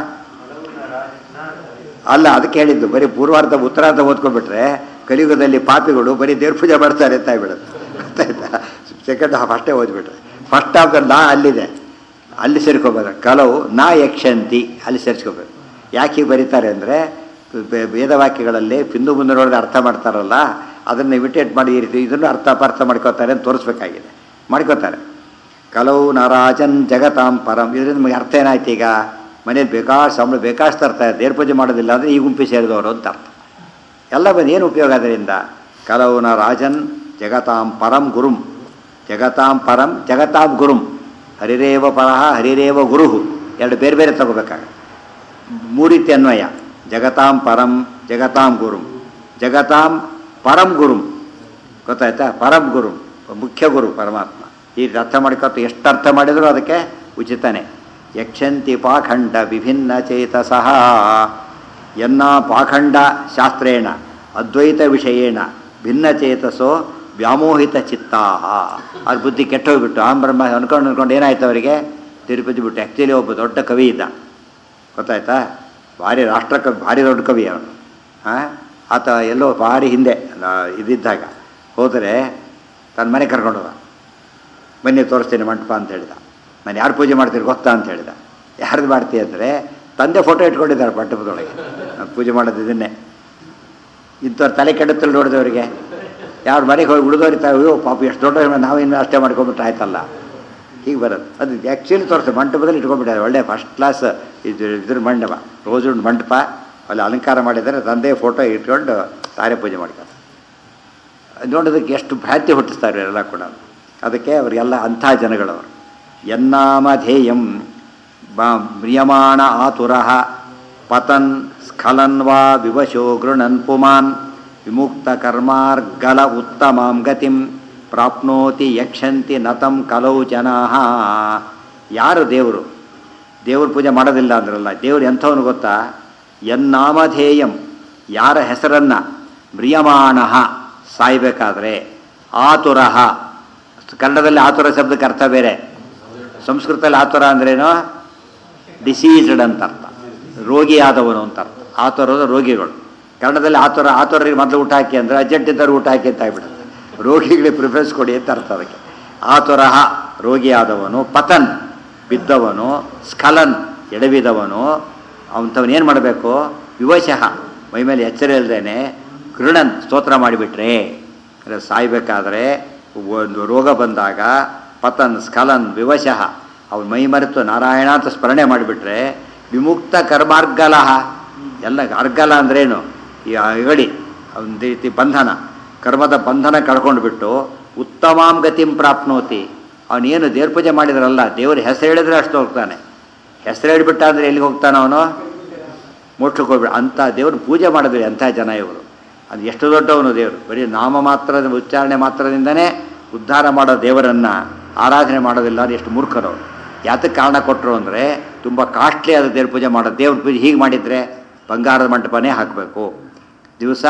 ಅಲ್ಲ ಅದಕ್ಕೆ ಹೇಳಿದ್ದು ಬರೀ ಪೂರ್ವಾರ್ಧ ಉತ್ತರಾರ್ಧ ಓದ್ಕೊಂಡ್ಬಿಟ್ರೆ ಕಲಿಯುಗದಲ್ಲಿ ಪಾಪಿಗಳು ಬರೀ ದೇವ್ರ ಪೂಜೆ ಮಾಡ್ತಾರೆ ಅಂತ ಆಗ್ಬಿಡುತ್ತೆ ಗೊತ್ತಾಯ್ತಾ ಸೆಕೆಂಡ್ ಹಾಫ್ ಅಷ್ಟೇ ಓದ್ಬಿಟ್ರೆ ಫಸ್ಟ್ ಹಾಫ್ ನಾ ಅಲ್ಲಿದೆ ಅಲ್ಲಿ ಸೇರ್ಕೋಬೇಕು ಕಲವು ನಾ ಯಕ್ಷಂತಿ ಅಲ್ಲಿ ಸೇರಿಸ್ಕೋಬೇಕು ಯಾಕೆ ಹೀಗೆ ಬರೀತಾರೆ ಅಂದರೆ ವೇದವಾಕ್ಯಗಳಲ್ಲಿ ಪಿಂದು ಮುಂದೆ ನೋಡಿದ್ರೆ ಅರ್ಥ ಮಾಡ್ತಾರಲ್ಲ ಅದನ್ನು ಇಮಿಟೇಟ್ ಮಾಡಿ ಈ ರೀತಿ ಇದನ್ನು ಅರ್ಥ ಅಪಾರ್ಥ ಮಾಡ್ಕೋತಾರೆ ಅಂತ ತೋರಿಸ್ಬೇಕಾಗಿದೆ ಮಾಡ್ಕೋತಾರೆ ಕಲವು ನರಾಜನ್ ಜಗತಾಂ ಪರಂ ಇದರಿಂದ ನಮಗೆ ಅರ್ಥ ಏನಾಯ್ತು ಈಗ ಮನೇಲಿ ಬೇಕಾಷ್ಟು ಸಂಬಳ ಬೇಕಾಷ್ಟು ಅರ್ಥ ಇದೆ ದೇವ್ರ ಪೂಜೆ ಮಾಡೋದಿಲ್ಲ ಅಂದರೆ ಈ ಗುಂಪಿ ಸೇರಿದವರು ಅಂತ ಅರ್ಥ ಎಲ್ಲ ಬಂದು ಏನು ಉಪಯೋಗ ಅದರಿಂದ ಕಲವು ನ ರಾಜನ್ ಜಗತಾಂ ಪರಂ ಗುರುಂ ಜಗತಾಂ ಪರಂ ಜಗತಾಂ ಗುರುಂ ಹರಿರೇವ ಪರಹ ಹರಿರೇವ ಗುರುಹು ಎರಡು ಬೇರೆ ಬೇರೆ ತಗೋಬೇಕಾಗ ಮೂರು ರೀತಿ ಅನ್ವಯ ಜಗತಾಂ ಪರಂ ಜಗತಾಂ ಗುರುಂ ಜಗತಾಂ ಪರಂ ಗುರುಂ ಗೊತ್ತಾಯ್ತಾ ಪರಂ ಗುರುಂ ಮುಖ್ಯ ಗುರು ಪರಮಾತ್ಮ ಈ ಅರ್ಥ ಮಾಡ್ಕೊತ ಎಷ್ಟು ಅರ್ಥ ಮಾಡಿದರೂ ಅದಕ್ಕೆ ಉಚಿತನೇ ಯಕ್ಷಂತಿ ಪಾಖಂಡ ವಿಭಿನ್ನ ಚೇತಸಃ ಎನ್ನ ಪಾಖಂಡ ಶಾಸ್ತ್ರೇಣ ಅದ್ವೈತ ವಿಷಯೇಣ ಭಿನ್ನ ಚೇತಸೋ ವ್ಯಾಮೋಹಿತ ಚಿತ್ತಾ ಅವ್ರ ಬುದ್ಧಿ ಕೆಟ್ಟೋಗ್ಬಿಟ್ಟು ಆಂ ಬ್ರಹ್ಮ ಅನ್ಕೊಂಡು ಅನ್ಕೊಂಡು ಏನಾಯ್ತು ಅವರಿಗೆ ತಿರುಪತಿ ಬಿಟ್ಟು ಆ್ಯಕ್ಚುಲಿ ಒಬ್ಬ ದೊಡ್ಡ ಕವಿ ಇದ್ದ ಗೊತ್ತಾಯ್ತಾ ಭಾರಿ ರಾಷ್ಟ್ರ ಕವಿ ಭಾರಿ ದೊಡ್ಡ ಕವಿ ಅವನು ಹಾಂ ಆತ ಎಲ್ಲೋ ಭಾರಿ ಹಿಂದೆ ನಾ- ಇದಿದ್ದಾಗ ಹೋದರೆ ತನ್ನ ಮನೆ ಕರ್ಕೊಂಡು ಹೋದ ಬನ್ನಿ ತೋರಿಸ್ತೀನಿ ಮಂಟಪ ಅಂತ ಹೇಳಿದ ನಾನು ಯಾರು ಪೂಜೆ ಮಾಡ್ತೀರಿ ಗೊತ್ತಾ ಅಂತ ಹೇಳಿದ ಯಾರ್ದು ಮಾಡ್ತೀಯ ಅಂದರೆ ತಂದೆ ಫೋಟೋ ಇಟ್ಕೊಂಡಿದ್ದಾರೆ ಮಂಟಪದೊಳಗೆ ನಾನು ಪೂಜೆ ಮಾಡೋದು ಇದನ್ನೇ ಇಂಥವ್ರು ತಲೆ ಕೆಡುತ್ತಲ್ಲಿ ನೋಡಿದವರಿಗೆ ಯಾರು ಮನೆಗೆ ಹೋಗಿ ಉಳಿದವ್ರಿಗೆ ತಾ- ಅಯ್ಯೋ ಪಾಪ ಎಷ್ಟು ದೊಡ್ಡ ನಾವಿನ್ನು ಅಷ್ಟೇ ಮಾಡ್ಕೊಂಬಿಟ್ರೆ ಆಯ್ತಲ್ಲ ಹೀಗೆ ಬರೋದು ಅದು ಆ್ಯಕ್ಚುಲಿ ತೋರಿಸ್ತದೆ ಮಂಟಪದಲ್ಲಿ ಇಟ್ಕೊಂಡ್ಬಿಟ್ಟಾರೆ ಒಳ್ಳೆ ಫಸ್ಟ್ ಕ್ಲಾಸ್ ಇದು ಇದ್ರ ಮಂಟಪ ರೋಜು ಮಂಟಪ ಅಲ್ಲಿ ಅಲಂಕಾರ ಮಾಡಿದ್ದಾರೆ ತಂದೆ ಫೋಟೋ ಇಟ್ಕೊಂಡು ತಾರೆ ಪೂಜೆ ಮಾಡ್ತಾರೆ ಅದು ನೋಡೋದಕ್ಕೆ ಎಷ್ಟು ಭ್ರಾಂತಿ ಹುಟ್ಟಿಸ್ತಾರೆ ಎಲ್ಲ ಕೂಡ ಅದಕ್ಕೆ ಅವರಿಗೆಲ್ಲ ಅಂಥ ಜನಗಳವರು ಯನ್ನಾಮಧೇಯಂ ಬ ಮ್ರಿಯಮಾಣ ಆತುರ ಪತನ್ ಸ್ಖಲನ್ ವಾ ವಿವಶೋ ಗೃಣನ್ ಪುಮಾನ್ ವಿಮುಕ್ತ ಕರ್ಮಾರ್ಗಲ ಉತ್ತಮಾಂ ಗತಿಂ ಪ್ರಾಪ್ನೋತಿ ಯಕ್ಷಂತಿ ನತಂ ಕಲೌ ಜನಾ ಯಾರು ದೇವರು ದೇವ್ರ ಪೂಜೆ ಮಾಡೋದಿಲ್ಲ ಅಂದ್ರಲ್ಲ ದೇವ್ರು ಎಂಥವನು ಗೊತ್ತಾ ಯನ್ನಾಮಧೇಯಂ ಯಾರ ಹೆಸರನ್ನು ಮ್ರಿಯಮಾಣ ಸಾಯ್ಬೇಕಾದ್ರೆ ಆತುರ ಕನ್ನಡದಲ್ಲಿ ಆತುರ ಶಬ್ದಕ್ಕೆ ಅರ್ಥ ಬೇರೆ ಸಂಸ್ಕೃತದಲ್ಲಿ ಆತುರ ಅಂದ್ರೇನು ಡಿಸೀಸ್ಡ್ ಅಂತ ಅರ್ಥ ರೋಗಿಯಾದವನು ಅಂತ ಅರ್ಥ ಆತುರದ ರೋಗಿಗಳು ಕನ್ನಡದಲ್ಲಿ ಆತುರ ಆತುರರಿಗೆ ಮೊದಲು ಊಟ ಹಾಕಿ ಅಂದರೆ ಅರ್ಜೆಂಟ್ ಇದ್ದರು ಊಟ ಹಾಕಿ ಅಂತ ಆಗ್ಬಿಡುತ್ತೆ ರೋಗಿಗಳಿಗೆ ಪ್ರಿಫರೆನ್ಸ್ ಕೊಡಿ ಅಂತ ಅರ್ಥ ಅದಕ್ಕೆ ಆತುರ ರೋಗಿಯಾದವನು ಪತನ್ ಬಿದ್ದವನು ಸ್ಖಲನ್ ಎಡವಿದವನು ಅಂಥವನು ಏನು ಮಾಡಬೇಕು ವಿವಶಃ ಮೈ ಮೇಲೆ ಎಚ್ಚರ ಇಲ್ಲದೇನೆ ಕೃಣನ್ ಸ್ತೋತ್ರ ಮಾಡಿಬಿಟ್ರೆ ಅಂದರೆ ಸಾಯ್ಬೇಕಾದ್ರೆ ಒಂದು ರೋಗ ಬಂದಾಗ ಪತನ್ ಸ್ಖಲನ್ ವಿವಶಃ ಅವನು ಮೈ ಮರೆತು ನಾರಾಯಣ ಅಂತ ಸ್ಮರಣೆ ಮಾಡಿಬಿಟ್ರೆ ವಿಮುಕ್ತ ಕರ್ಮಾರ್ಗಲಹ ಎಲ್ಲ ಅರ್ಗಲ ಅಂದ್ರೇನು ಈ ಅಗಡಿ ಒಂದು ರೀತಿ ಬಂಧನ ಕರ್ಮದ ಬಂಧನ ಕಳ್ಕೊಂಡು ಬಿಟ್ಟು ಉತ್ತಮಾಂ ಗತಿಂ ಪ್ರಾಪ್ನೋತಿ ಅವನೇನು ದೇವ್ರ ಪೂಜೆ ಮಾಡಿದ್ರಲ್ಲ ದೇವ್ರ ಹೆಸರು ಹೇಳಿದ್ರೆ ಅಷ್ಟು ಹೋಗ್ತಾನೆ ಹೆಸರು ಹೇಳಿಬಿಟ್ಟ ಅಂದರೆ ಎಲ್ಲಿಗೆ ಹೋಗ್ತಾನೆ ಅವನು ಮೋಕ್ಷಕ್ಕೆ ಹೋಗ್ಬಿಡ ಅಂಥ ದೇವ್ರ ಪೂಜೆ ಮಾಡಿದ್ರಿ ಅಂಥ ಜನ ಇವರು ಅದು ಎಷ್ಟು ದೊಡ್ಡವನು ದೇವರು ಬರೀ ನಾಮ ಮಾತ್ರದ ಉಚ್ಚಾರಣೆ ಮಾತ್ರದಿಂದನೇ ಉದ್ಧಾರ ಮಾಡೋ ದೇವರನ್ನು ಆರಾಧನೆ ಮಾಡೋದಿಲ್ಲ ಅದು ಎಷ್ಟು ಮೂರ್ಖರು ಯಾತಕ್ಕೆ ಕಾರಣ ಕೊಟ್ಟರು ಅಂದರೆ ತುಂಬ ಕಾಸ್ಟ್ಲಿ ಆದ ದೇವ್ರ ಪೂಜೆ ಮಾಡೋದು ದೇವ್ರ ಪೂಜೆ ಹೀಗೆ ಮಾಡಿದರೆ ಬಂಗಾರದ ಮಂಟಪನೇ ಹಾಕಬೇಕು ದಿವಸ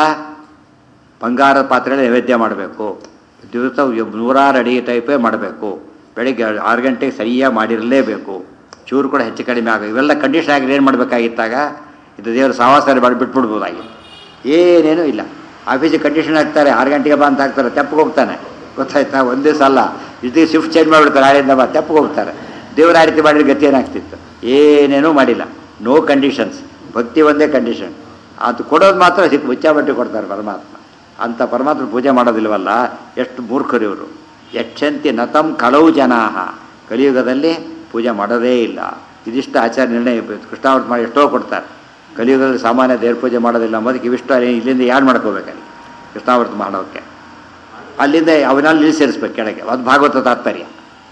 ಬಂಗಾರದ ಪಾತ್ರೆಯಲ್ಲಿ ನೈವೇದ್ಯ ಮಾಡಬೇಕು ದಿವಸ ನೂರಾರು ಅಡಿ ಟೈಪೇ ಮಾಡಬೇಕು ಬೆಳಿಗ್ಗೆ ಆರು ಗಂಟೆಗೆ ಸರಿಯಾಗಿ ಮಾಡಿರಲೇಬೇಕು ಚೂರು ಕೂಡ ಹೆಚ್ಚು ಕಡಿಮೆ ಆಗ ಇವೆಲ್ಲ ಕಂಡೀಷನ್ ಆಗಿದ್ರೆ ಏನು ಮಾಡಬೇಕಾಗಿತ್ತಾಗ ಇದು ದೇವರು ಸಹವಾಸರಿ ಮಾಡಿ ಬಿಟ್ಬಿಡ್ಬೋದಾಗಿತ್ತು ಏನೇನೂ ಇಲ್ಲ ಆಫೀಸಿಗೆ ಕಂಡೀಷನ್ ಹಾಕ್ತಾರೆ ಆರು ಗಂಟೆಗೆ ಬಾ ಅಂತ ಹಾಕ್ತಾರೆ ತೆಪ್ಪಗೆ ಹೋಗ್ತಾನೆ ಗೊತ್ತಾಯ್ತಾ ಒಂದೇ ಸಲ ಇದಕ್ಕೆ ಶಿಫ್ಟ್ ಚೇಂಜ್ ಮಾಡಿಬಿಡ್ತಾರೆ ಆಳಿಂದ ಬಾ ತೆಪ್ಪಗೆ ಹೋಗ್ತಾರೆ ದೇವ್ರ ಆ ರೀತಿ ಮಾಡಿದ್ರೆ ಗತಿ ಏನಾಗ್ತಿತ್ತು ಏನೇನೂ ಮಾಡಿಲ್ಲ ನೋ ಕಂಡೀಷನ್ಸ್ ಭಕ್ತಿ ಒಂದೇ ಕಂಡೀಷನ್ ಅದು ಕೊಡೋದು ಮಾತ್ರ ಸಿಕ್ಕ ಮುಚ್ಚಾಬಟ್ಟಿ ಕೊಡ್ತಾರೆ ಪರಮಾತ್ಮ ಅಂಥ ಪರಮಾತ್ಮ ಪೂಜೆ ಮಾಡೋದಿಲ್ವಲ್ಲ ಎಷ್ಟು ಮೂರ್ಖರು ಇವರು ಯಕ್ಷಂತಿ ನತಂ ಕಲವು ಜನಾಹ ಕಲಿಯುಗದಲ್ಲಿ ಪೂಜೆ ಮಾಡೋದೇ ಇಲ್ಲ ಇದಿಷ್ಟು ಆಚಾರ ನಿರ್ಣಯ ಕೃಷ್ಣಾವೃತ ಮಾಡಿ ಎಷ್ಟೋ ಕೊಡ್ತಾರೆ ಕಲಿಯುಗದಲ್ಲಿ ಸಾಮಾನ್ಯ ದೇವ್ರ ಪೂಜೆ ಮಾಡೋದಿಲ್ಲ ಅಂಬೋದಕ್ಕೆ ಇವಿಷ್ಟು ಅಲ್ಲಿ ಇಲ್ಲಿಂದ ಯಾರು ಮಾಡ್ಕೋಬೇಕಲ್ಲಿ ಕೃಷ್ಣಾವೃತ ಮಾಡೋಕ್ಕೆ ಅಲ್ಲಿಂದ ಅವನಲ್ಲಿ ಇಲ್ಲಿ ಸೇರಿಸ್ಬೇಕು ಕೆಳಗೆ ಅದು ಭಾಗವತ ತಾತ್ಪರ್ಯ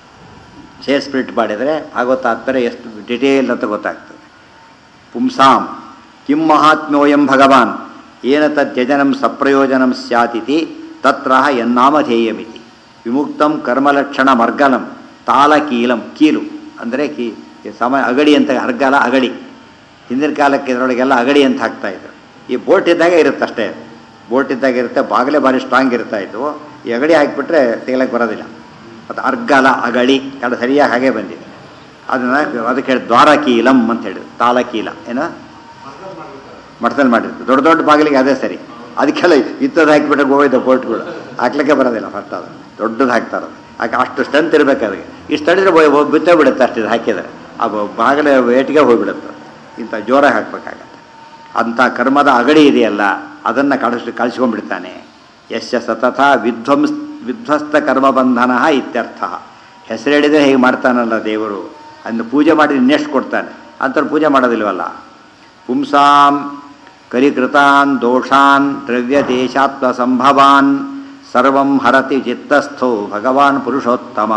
ಶೇರ್ ಸ್ಪ್ಲಿಟ್ ಮಾಡಿದರೆ ಭಾಗವತ ತಾತ್ಪರ್ಯ ಎಷ್ಟು ಡಿಟೇಲ್ ಅಂತ ಗೊತ್ತಾಗ್ತದೆ ಪುಂಸಾಂ ಕಿಂ ಮಹಾತ್ಮ್ಯೋಯಂ ಭಗವಾನ್ ಏನ ತದ್ಯಜನಂ ಸಪ್ರಯೋಜನಂ ಸ್ಯಾತಿತಿ ತತ್ರ ಯನ್ನಾಮಧೇಯಮಿತಿ ವಿಮುಕ್ತಂ ಕರ್ಮಲಕ್ಷಣ ಮರ್ಗಲಂ ತಾಲಕೀಲಂ ಕೀಲು ಅಂದರೆ ಕೀ ಸಮ ಅಗಡಿ ಅಂತ ಅರ್ಗಲ ಅಗಡಿ ಹಿಂದಿನ ಕಾಲಕ್ಕೆ ಇದರೊಳಗೆಲ್ಲ ಅಗಡಿ ಅಂತ ಹಾಕ್ತಾ ಇದ್ರು ಈ ಬೋಟ್ ಇದ್ದಾಗ ಇರುತ್ತೆ ಅಷ್ಟೇ ಬೋಟ್ ಇದ್ದಾಗ ಇರುತ್ತೆ ಬಾಗಿಲೇ ಭಾರಿ ಸ್ಟ್ರಾಂಗ್ ಇರ್ತಾ ಇತ್ತು ಈ ಅಗಡಿ ಹಾಕಿಬಿಟ್ರೆ ತೆಗಿಲಕ್ಕೆ ಬರೋದಿಲ್ಲ ಅದು ಅರ್ಗಲ ಅಗಳಿ ಅದು ಸರಿಯಾಗಿ ಹಾಗೆ ಬಂದಿದೆ ಅದನ್ನು ಅದಕ್ಕೆ ಹೇಳಿ ದ್ವಾರಕೀಲಂ ಅಂತ ಹೇಳಿದ್ರು ತಾಲಕೀಲ ಏನು ಮಠದಲ್ಲಿ ಮಾಡಿದ್ರು ದೊಡ್ಡ ದೊಡ್ಡ ಬಾಗಿಲಿಗೆ ಅದೇ ಸರಿ ಅದಕ್ಕೆಲ್ಲ ಇತ್ತದ ಹಾಕಿಬಿಟ್ರೆ ಗೋವಿಂದ ಬೋಟ್ಗಳು ಹಾಕ್ಲಿಕ್ಕೆ ಬರೋದಿಲ್ಲ ಫಸ್ಟ್ ಅದು ದೊಡ್ಡದು ಹಾಕ್ತಾರೆ ಆಕೆ ಅಷ್ಟು ಸ್ಟ್ರೆಂತ್ ಇರಬೇಕು ಅದಕ್ಕೆ ಇಷ್ಟು ತಡಿದ್ರೆ ಬಿತ್ತೇ ಬಿಡುತ್ತೆ ಅಷ್ಟು ಇದು ಹಾಕಿದರೆ ಆ ಬಾಗಿಲ ವೇಟಿಗೆ ಹೋಗ್ಬಿಡುತ್ತೆ ಇಂಥ ಜೋರಾಗಿ ಹಾಕ್ಬೇಕಾಗತ್ತೆ ಅಂಥ ಕರ್ಮದ ಅಗಡಿ ಇದೆಯಲ್ಲ ಅದನ್ನು ಕಳಿಸ್ ಕಳಿಸ್ಕೊಂಡ್ಬಿಡ್ತಾನೆ ಯಶ ಸತತ ವಿಧ್ವಂಸ್ ವಿಧ್ವಸ್ತ ಕರ್ಮಬಂಧನ ಇತ್ಯರ್ಥ ಹೆಸರೇಳಿದ್ರೆ ಹೇಗೆ ಮಾಡ್ತಾನಲ್ಲ ದೇವರು ಅದನ್ನು ಪೂಜೆ ಮಾಡಿ ಇನ್ನೆಷ್ಟು ಕೊಡ್ತಾನೆ ಅಂಥವ್ರು ಪೂಜೆ ಮಾಡೋದಿಲ್ವಲ್ಲ ಪುಂಸಾಂ ಕಲಿಕೃತಾನ್ ದೋಷಾನ್ ದ್ರವ್ಯ ದೇಶಾತ್ಮ ಸಂಭವಾನ್ ಸರ್ವಂ ಹರತಿ ಚಿತ್ತಸ್ಥೋ ಭಗವಾನ್ ಪುರುಷೋತ್ತಮ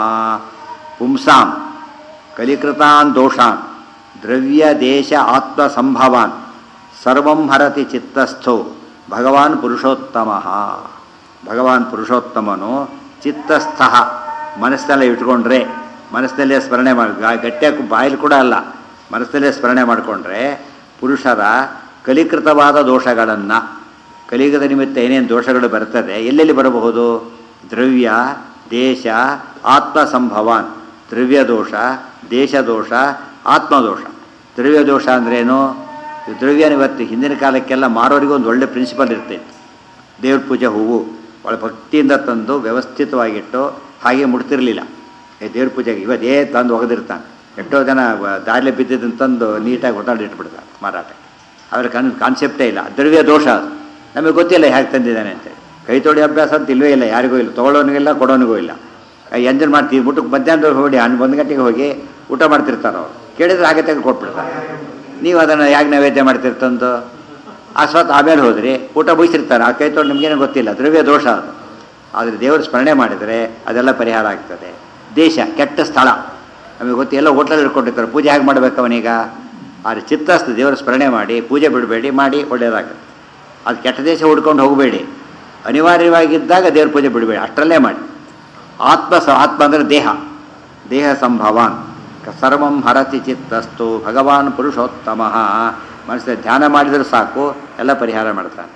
ಪುಂಸಾಂ ಕಲಿಕೃತಾನ್ ದೋಷಾನ್ ದ್ರವ್ಯ ದೇಶ ಆತ್ಮ ಸಂಭವಾನ್ ಸರ್ವಂ ಹರತಿ ಚಿತ್ತಸ್ಥೋ ಭಗವಾನ್ ಪುರುಷೋತ್ತಮ ಭಗವಾನ್ ಪುರುಷೋತ್ತಮನು ಚಿತ್ತಸ್ಥ ಮನಸ್ಸಿನಲ್ಲೇ ಇಟ್ಕೊಂಡ್ರೆ ಮನಸ್ಸಿನಲ್ಲೇ ಸ್ಮರಣೆ ಮಾಡಿ ಗಟ್ಟಿಯಾಗಿ ಬಾಯಲ್ಲಿ ಕೂಡ ಅಲ್ಲ ಮನಸ್ಸಿನಲ್ಲೇ ಸ್ಮರಣೆ ಮಾಡಿಕೊಂಡ್ರೆ ಪುರುಷರ ಕಲಿಕೃತವಾದ ದೋಷಗಳನ್ನು ಕಲಿಯುಗದ ನಿಮಿತ್ತ ಏನೇನು ದೋಷಗಳು ಬರ್ತದೆ ಎಲ್ಲೆಲ್ಲಿ ಬರಬಹುದು ದ್ರವ್ಯ ದೇಶ ಆತ್ಮ ಸಂಭವಾನ್ ದ್ರವ್ಯ ದೋಷ ದೇಶ ದೋಷ ಆತ್ಮದೋಷ ದ್ರವ್ಯ ದೋಷ ಅಂದ್ರೇನು ದ್ರವ್ಯನ ಇವತ್ತು ಹಿಂದಿನ ಕಾಲಕ್ಕೆಲ್ಲ ಮಾರೋರಿಗೂ ಒಂದು ಒಳ್ಳೆ ಪ್ರಿನ್ಸಿಪಲ್ ಇರ್ತೈತೆ ದೇವ್ರ ಪೂಜೆ ಹೂವು ಒಳ್ಳೆ ಭಕ್ತಿಯಿಂದ ತಂದು ವ್ಯವಸ್ಥಿತವಾಗಿಟ್ಟು ಹಾಗೆ ಮುಡ್ತಿರಲಿಲ್ಲ ಈ ದೇವ್ರ ಪೂಜೆಗೆ ಇವತ್ತೇ ತಂದು ಒಗೆದಿರ್ತಾನೆ ಎಷ್ಟೋ ಜನ ಬ- ದಾರಿಲಿ ಬಿದ್ದಿದ್ದನ್ನು ತಂದು ನೀಟಾಗಿ ಒದ್ದಾಡಿ ಇಟ್ಬಿಡ್ತಾರೆ ಮಾರಾಟ ಅವ್ರ ಕನ್ ಕಾನ್ಸೆಪ್ಟೇ ಇಲ್ಲ ದ್ರವ್ಯ ದೋಷ ಅದು ನಮಗೆ ಗೊತ್ತಿಲ್ಲ ಹೇಗೆ ತಂದಿದ್ದಾನೆ ಅಂತೇಳಿ ಕೈ ತೊಳಿ ಅಭ್ಯಾಸ ಅಂತ ಇಲ್ವೇ ಇಲ್ಲ ಯಾರಿಗೂ ಇಲ್ಲ ತೊಗೊಳೋನಿಗಿಲ್ಲ ಕೊಡೋನಿಗೂ ಇಲ್ಲ ಎಂಜನ್ ಮಾಡ್ತೀವಿ ಊಟಕ್ಕೆ ಮಧ್ಯಾಹ್ನದವ್ರು ಹೋಗಿ ಹನ್ ಒಂದು ಗಂಟೆಗೆ ಹೋಗಿ ಊಟ ಮಾಡ್ತಿರ್ತಾರೆ ಅವ್ರು ಕೇಳಿದ್ರೆ ಹಾಗೆ ತೆಗೆದು ಕೊಟ್ಬಿಡ್ತಾರೆ ನೀವು ಅದನ್ನು ಯಾಕೆ ನೈವೇದ್ಯ ಮಾಡ್ತಿರ್ತಂದು ಆ ಸ್ವತ್ ಆಮೇಲೆ ಹೋದ್ರಿ ಊಟ ಬಯಸಿರ್ತಾರೆ ಆ ಕೈ ತೊಗೊಂಡು ನಿಮಗೇನು ಗೊತ್ತಿಲ್ಲ ದ್ರವ್ಯ ದೋಷ ಅದು ಆದರೆ ದೇವರು ಸ್ಮರಣೆ ಮಾಡಿದರೆ ಅದೆಲ್ಲ ಪರಿಹಾರ ಆಗ್ತದೆ ದೇಶ ಕೆಟ್ಟ ಸ್ಥಳ ನಮಗೆ ಗೊತ್ತು ಎಲ್ಲ ಹೋಟ್ಲಲ್ಲಿ ಇಟ್ಕೊಂಡಿರ್ತಾರೆ ಪೂಜೆ ಹೇಗೆ ಮಾಡ್ಬೇಕು ಅವನೀಗ ಆದರೆ ಚಿತ್ತಸ್ತು ದೇವರ ಸ್ಮರಣೆ ಮಾಡಿ ಪೂಜೆ ಬಿಡಬೇಡಿ ಮಾಡಿ ಒಳ್ಳೆಯದಾಗುತ್ತೆ ಅದು ಕೆಟ್ಟ ದೇಶ ಹುಡ್ಕೊಂಡು ಹೋಗಬೇಡಿ ಅನಿವಾರ್ಯವಾಗಿದ್ದಾಗ ದೇವ್ರ ಪೂಜೆ ಬಿಡಬೇಡಿ ಅಷ್ಟರಲ್ಲೇ ಮಾಡಿ ಆತ್ಮ ಸ ಆತ್ಮ ಅಂದರೆ ದೇಹ ದೇಹ ಸಂಭವಾನ್ ಸರ್ವಂ ಹರತಿ ಚಿತ್ತಸ್ತು ಭಗವಾನ್ ಪುರುಷೋತ್ತಮ ಮನಸ್ಸಲ್ಲಿ ಧ್ಯಾನ ಮಾಡಿದರೂ ಸಾಕು ಎಲ್ಲ ಪರಿಹಾರ ಮಾಡ್ತಾನೆ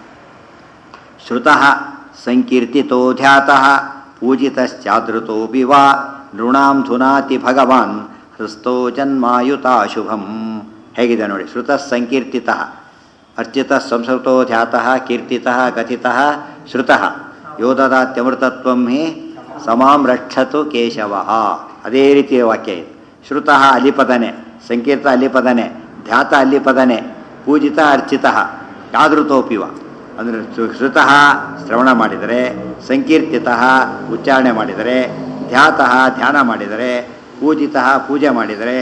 ಶ್ರುತಃ ಸಂಕೀರ್ತಿತೋ ಧ್ಯಾತಃ ಪೂಜಿತಶ್ಚಾದೃತೋಪಿ ವಾ ನೃಣಾಂ ಧುನಾತಿ ಭಗವಾನ್ ಹೃಸ್ತೋ ಜನ್ಮಾಯುತಾಶುಭಂ ಹೇಗಿದೆ ನೋಡಿ ಶ್ರುತಃ ಸಂಕೀರ್ತಿತಃ ಅರ್ಚಿತ ಸಂಸ್ಕೃತೋ ಧ್ಯಾತಃ ಕೀರ್ತಿತಃ ಕಥಿತಃ ಶ್ರುತಃ ಯೋದದಾತ್ಯಮೃತತ್ವಂ ಹಿ ಸಮಾಂ ರಕ್ಷತು ಕೇಶವ ಅದೇ ರೀತಿಯ ವಾಕ್ಯ ಇದು ಶ್ರುತಃ ಅಲಿಪದನೆ ಸಂಕೀರ್ತ ಅಲಿಪದನೆ ಧ್ಯಾತ ಅಲಿಪದನೆ ಪೂಜಿತ ಅರ್ಚಿತ ಯಾದೃತೋಪಿವ ಅಂದರೆ ಶೃ- ಶ್ರುತಃ ಶ್ರವಣ ಮಾಡಿದರೆ ಸಂಕೀರ್ತಿತಃ ಉಚ್ಚಾರಣೆ ಮಾಡಿದರೆ ಧ್ಯಾತಃ ಧ್ಯಾನ ಮಾಡಿದರೆ ಪೂಜಿತಃ ಪೂಜೆ ಮಾಡಿದರೆ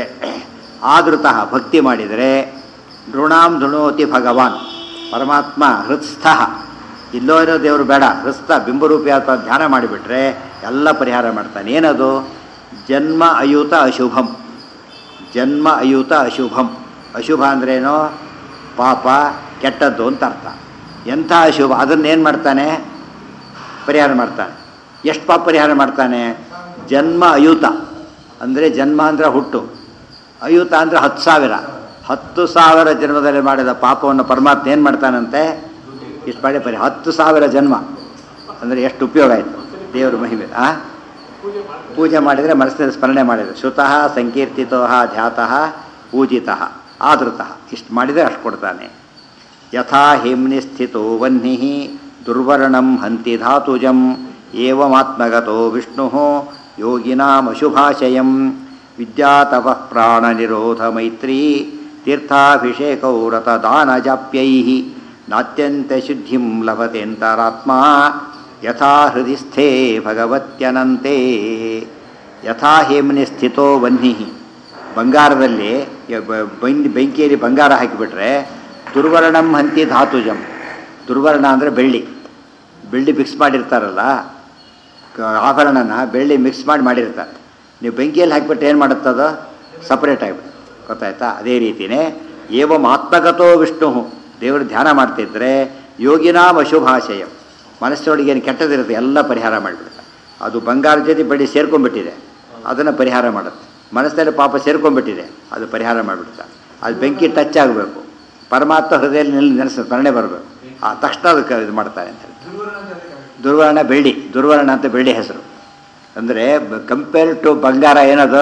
ಆದೃತಃ ಭಕ್ತಿ ಮಾಡಿದರೆ ನೃಣಾಂ ಧೃಣೋತಿ ಭಗವಾನ್ ಪರಮಾತ್ಮ ಹೃತ್ಸ್ಥ ಇಲ್ಲೋ ಇರೋ ದೇವರು ಬೇಡ ಹೃತ್ಸ್ಥ ಬಿಂಬರೂಪಿ ಅಥವಾ ಧ್ಯಾನ ಮಾಡಿಬಿಟ್ರೆ ಎಲ್ಲ ಪರಿಹಾರ ಮಾಡ್ತಾನೆ ಏನದು ಜನ್ಮ ಅಯುತ ಅಶುಭಂ ಜನ್ಮ ಅಯುತ ಅಶುಭಂ ಅಶುಭ ಅಂದ್ರೇನು ಪಾಪ ಕೆಟ್ಟದ್ದು ಅಂತ ಅರ್ಥ ಎಂಥ ಅಶುಭ ಅದನ್ನೇನು ಮಾಡ್ತಾನೆ ಪರಿಹಾರ ಮಾಡ್ತಾನೆ ಎಷ್ಟು ಪಾಪ ಪರಿಹಾರ ಮಾಡ್ತಾನೆ ಜನ್ಮ ಅಯುತ ಅಂದರೆ ಜನ್ಮ ಅಂದರೆ ಹುಟ್ಟು ಅಯುತ ಅಂದರೆ ಹತ್ತು ಸಾವಿರ ಹತ್ತು ಸಾವಿರ ಜನ್ಮದಲ್ಲಿ ಮಾಡಿದ ಪಾಪವನ್ನು ಪರಮಾತ್ಮ ಏನು ಮಾಡ್ತಾನಂತೆ ಇಷ್ಟು ಮಾಡಿ ಪರಿ ಹತ್ತು ಸಾವಿರ ಜನ್ಮ ಅಂದರೆ ಎಷ್ಟು ಉಪಯೋಗ ಆಯಿತು ದೇವರು ಮಹಿಮೆ ಆ ಪೂಜೆ ಮಾಡಿದರೆ ಮನಸ್ಸಿನಲ್ಲಿ ಸ್ಮರಣೆ ಮಾಡಿದರೆ ಶ್ರುತಃ ಸಂಕೀರ್ತಿತೋ ಧ್ಯಾತಃ ಪೂಜಿತಃ ಆದೃತಃ ಇಷ್ಟು ಮಾಡಿದರೆ ಅಷ್ಟು ಕೊಡ್ತಾನೆ ಯಥಾ ಹೇಮ್ನಿ ಸ್ಥಿತೋ ವಹ್ನಿ ದುರ್ವರ್ಣಂ ಹಂತಿ ಧಾತುಜಂ ಏವಮಾತ್ಮಗತೋ ವಿಷ್ಣು ಯೋಗಿನಾಮಶುಭಾಶಯಂ ವಿದ್ಯಾತಪಃ ಪ್ರಾಣನಿರೋಧ ಮೈತ್ರೀ ತೀರ್ಥಾಭಿಷೇಕೌ ರತದಾನಜಾಪ್ಯೈ ನಾತ್ಯಂತ ಶುದ್ಧಿಂ ಲಭತೆಂತರಾತ್ಮ ಯಥಾ ಹೃದಯ ಸ್ಥೇ ಭಗವತ್ಯನಂತೆ ಯಥಾ ಹೇಮ್ನಿ ಸ್ಥಿತೋ ವಹ್ನಿ ಬಂಗಾರದಲ್ಲಿ ಯ- ಬ- ಬೆಂಕಿ ಬೆಂಕಿಯಲ್ಲಿ ಬಂಗಾರ ಹಾಕಿಬಿಟ್ರೆ ದುರ್ವರ್ಣಂ ಹಂತಿ ಧಾತುಜಂ ದುರ್ವರ್ಣ ಅಂದರೆ ಬೆಳ್ಳಿ ಬೆಳ್ಳಿ ಮಿಕ್ಸ್ ಮಾಡಿರ್ತಾರಲ್ಲ ಕ- ಆಭರಣನ ಬೆಳ್ಳಿ ಮಿಕ್ಸ್ ಮಾಡಿ ಮಾಡಿರ್ತಾರೆ ನೀವು ಬೆಂಕಿಯಲ್ಲಿ ಹಾಕಿಬಿಟ್ಟು ಏನು ಮಾಡುತ್ತದು ಸಪ್ರೇಟ್ ಆಗಿಬಿಟ್ಟು ಗೊತ್ತಾಯ್ತಾ ಅದೇ ರೀತಿಯೇ ಏವಂ ಆತ್ಮಗತೋ ವಿಷ್ಣು ದೇವರು ಧ್ಯಾನ ಮಾಡ್ತಿದ್ರೆ ಯೋಗಿನಾಂ ಅಶುಭಾಶಯ ಮನಸ್ಸೊಳಗೆ ಏನು ಕೆಟ್ಟದಿರುತ್ತೆ ಎಲ್ಲ ಪರಿಹಾರ ಮಾಡಿಬಿಡುತ್ತೆ ಅದು ಬಂಗಾರ ಜೊತೆ ಬೆಳ್ಳಿ ಸೇರ್ಕೊಂಡ್ಬಿಟ್ಟಿದೆ ಅದನ್ನು ಪರಿಹಾರ ಮಾಡುತ್ತೆ ಮನಸ್ಸಲ್ಲಿ ಪಾಪ ಸೇರ್ಕೊಂಡ್ಬಿಟ್ಟಿದೆ ಅದು ಪರಿಹಾರ ಮಾಡಿಬಿಡುತ್ತೆ ಅದು ಬೆಂಕಿ ಟಚ್ ಆಗಬೇಕು ಪರಮಾತ್ಮ ಹೃದಯದಲ್ಲಿ ನೆಲ್ ನೆನೆಸ ಸ್ಮರಣೆ ಬರಬೇಕು ಆ ತಕ್ಷಣ ಅದಕ್ಕೆ ಇದು ಮಾಡ್ತಾರೆ ಅಂತ ಹೇಳಿ ದುರ್ವರ್ಣ ಬೆಳ್ಳಿ ದುರ್ವರ್ಣ ಅಂತ ಬೆಳ್ಳಿ ಹೆಸರು ಅಂದರೆ ಕಂಪೇರ್ ಟು ಬಂಗಾರ ಏನದು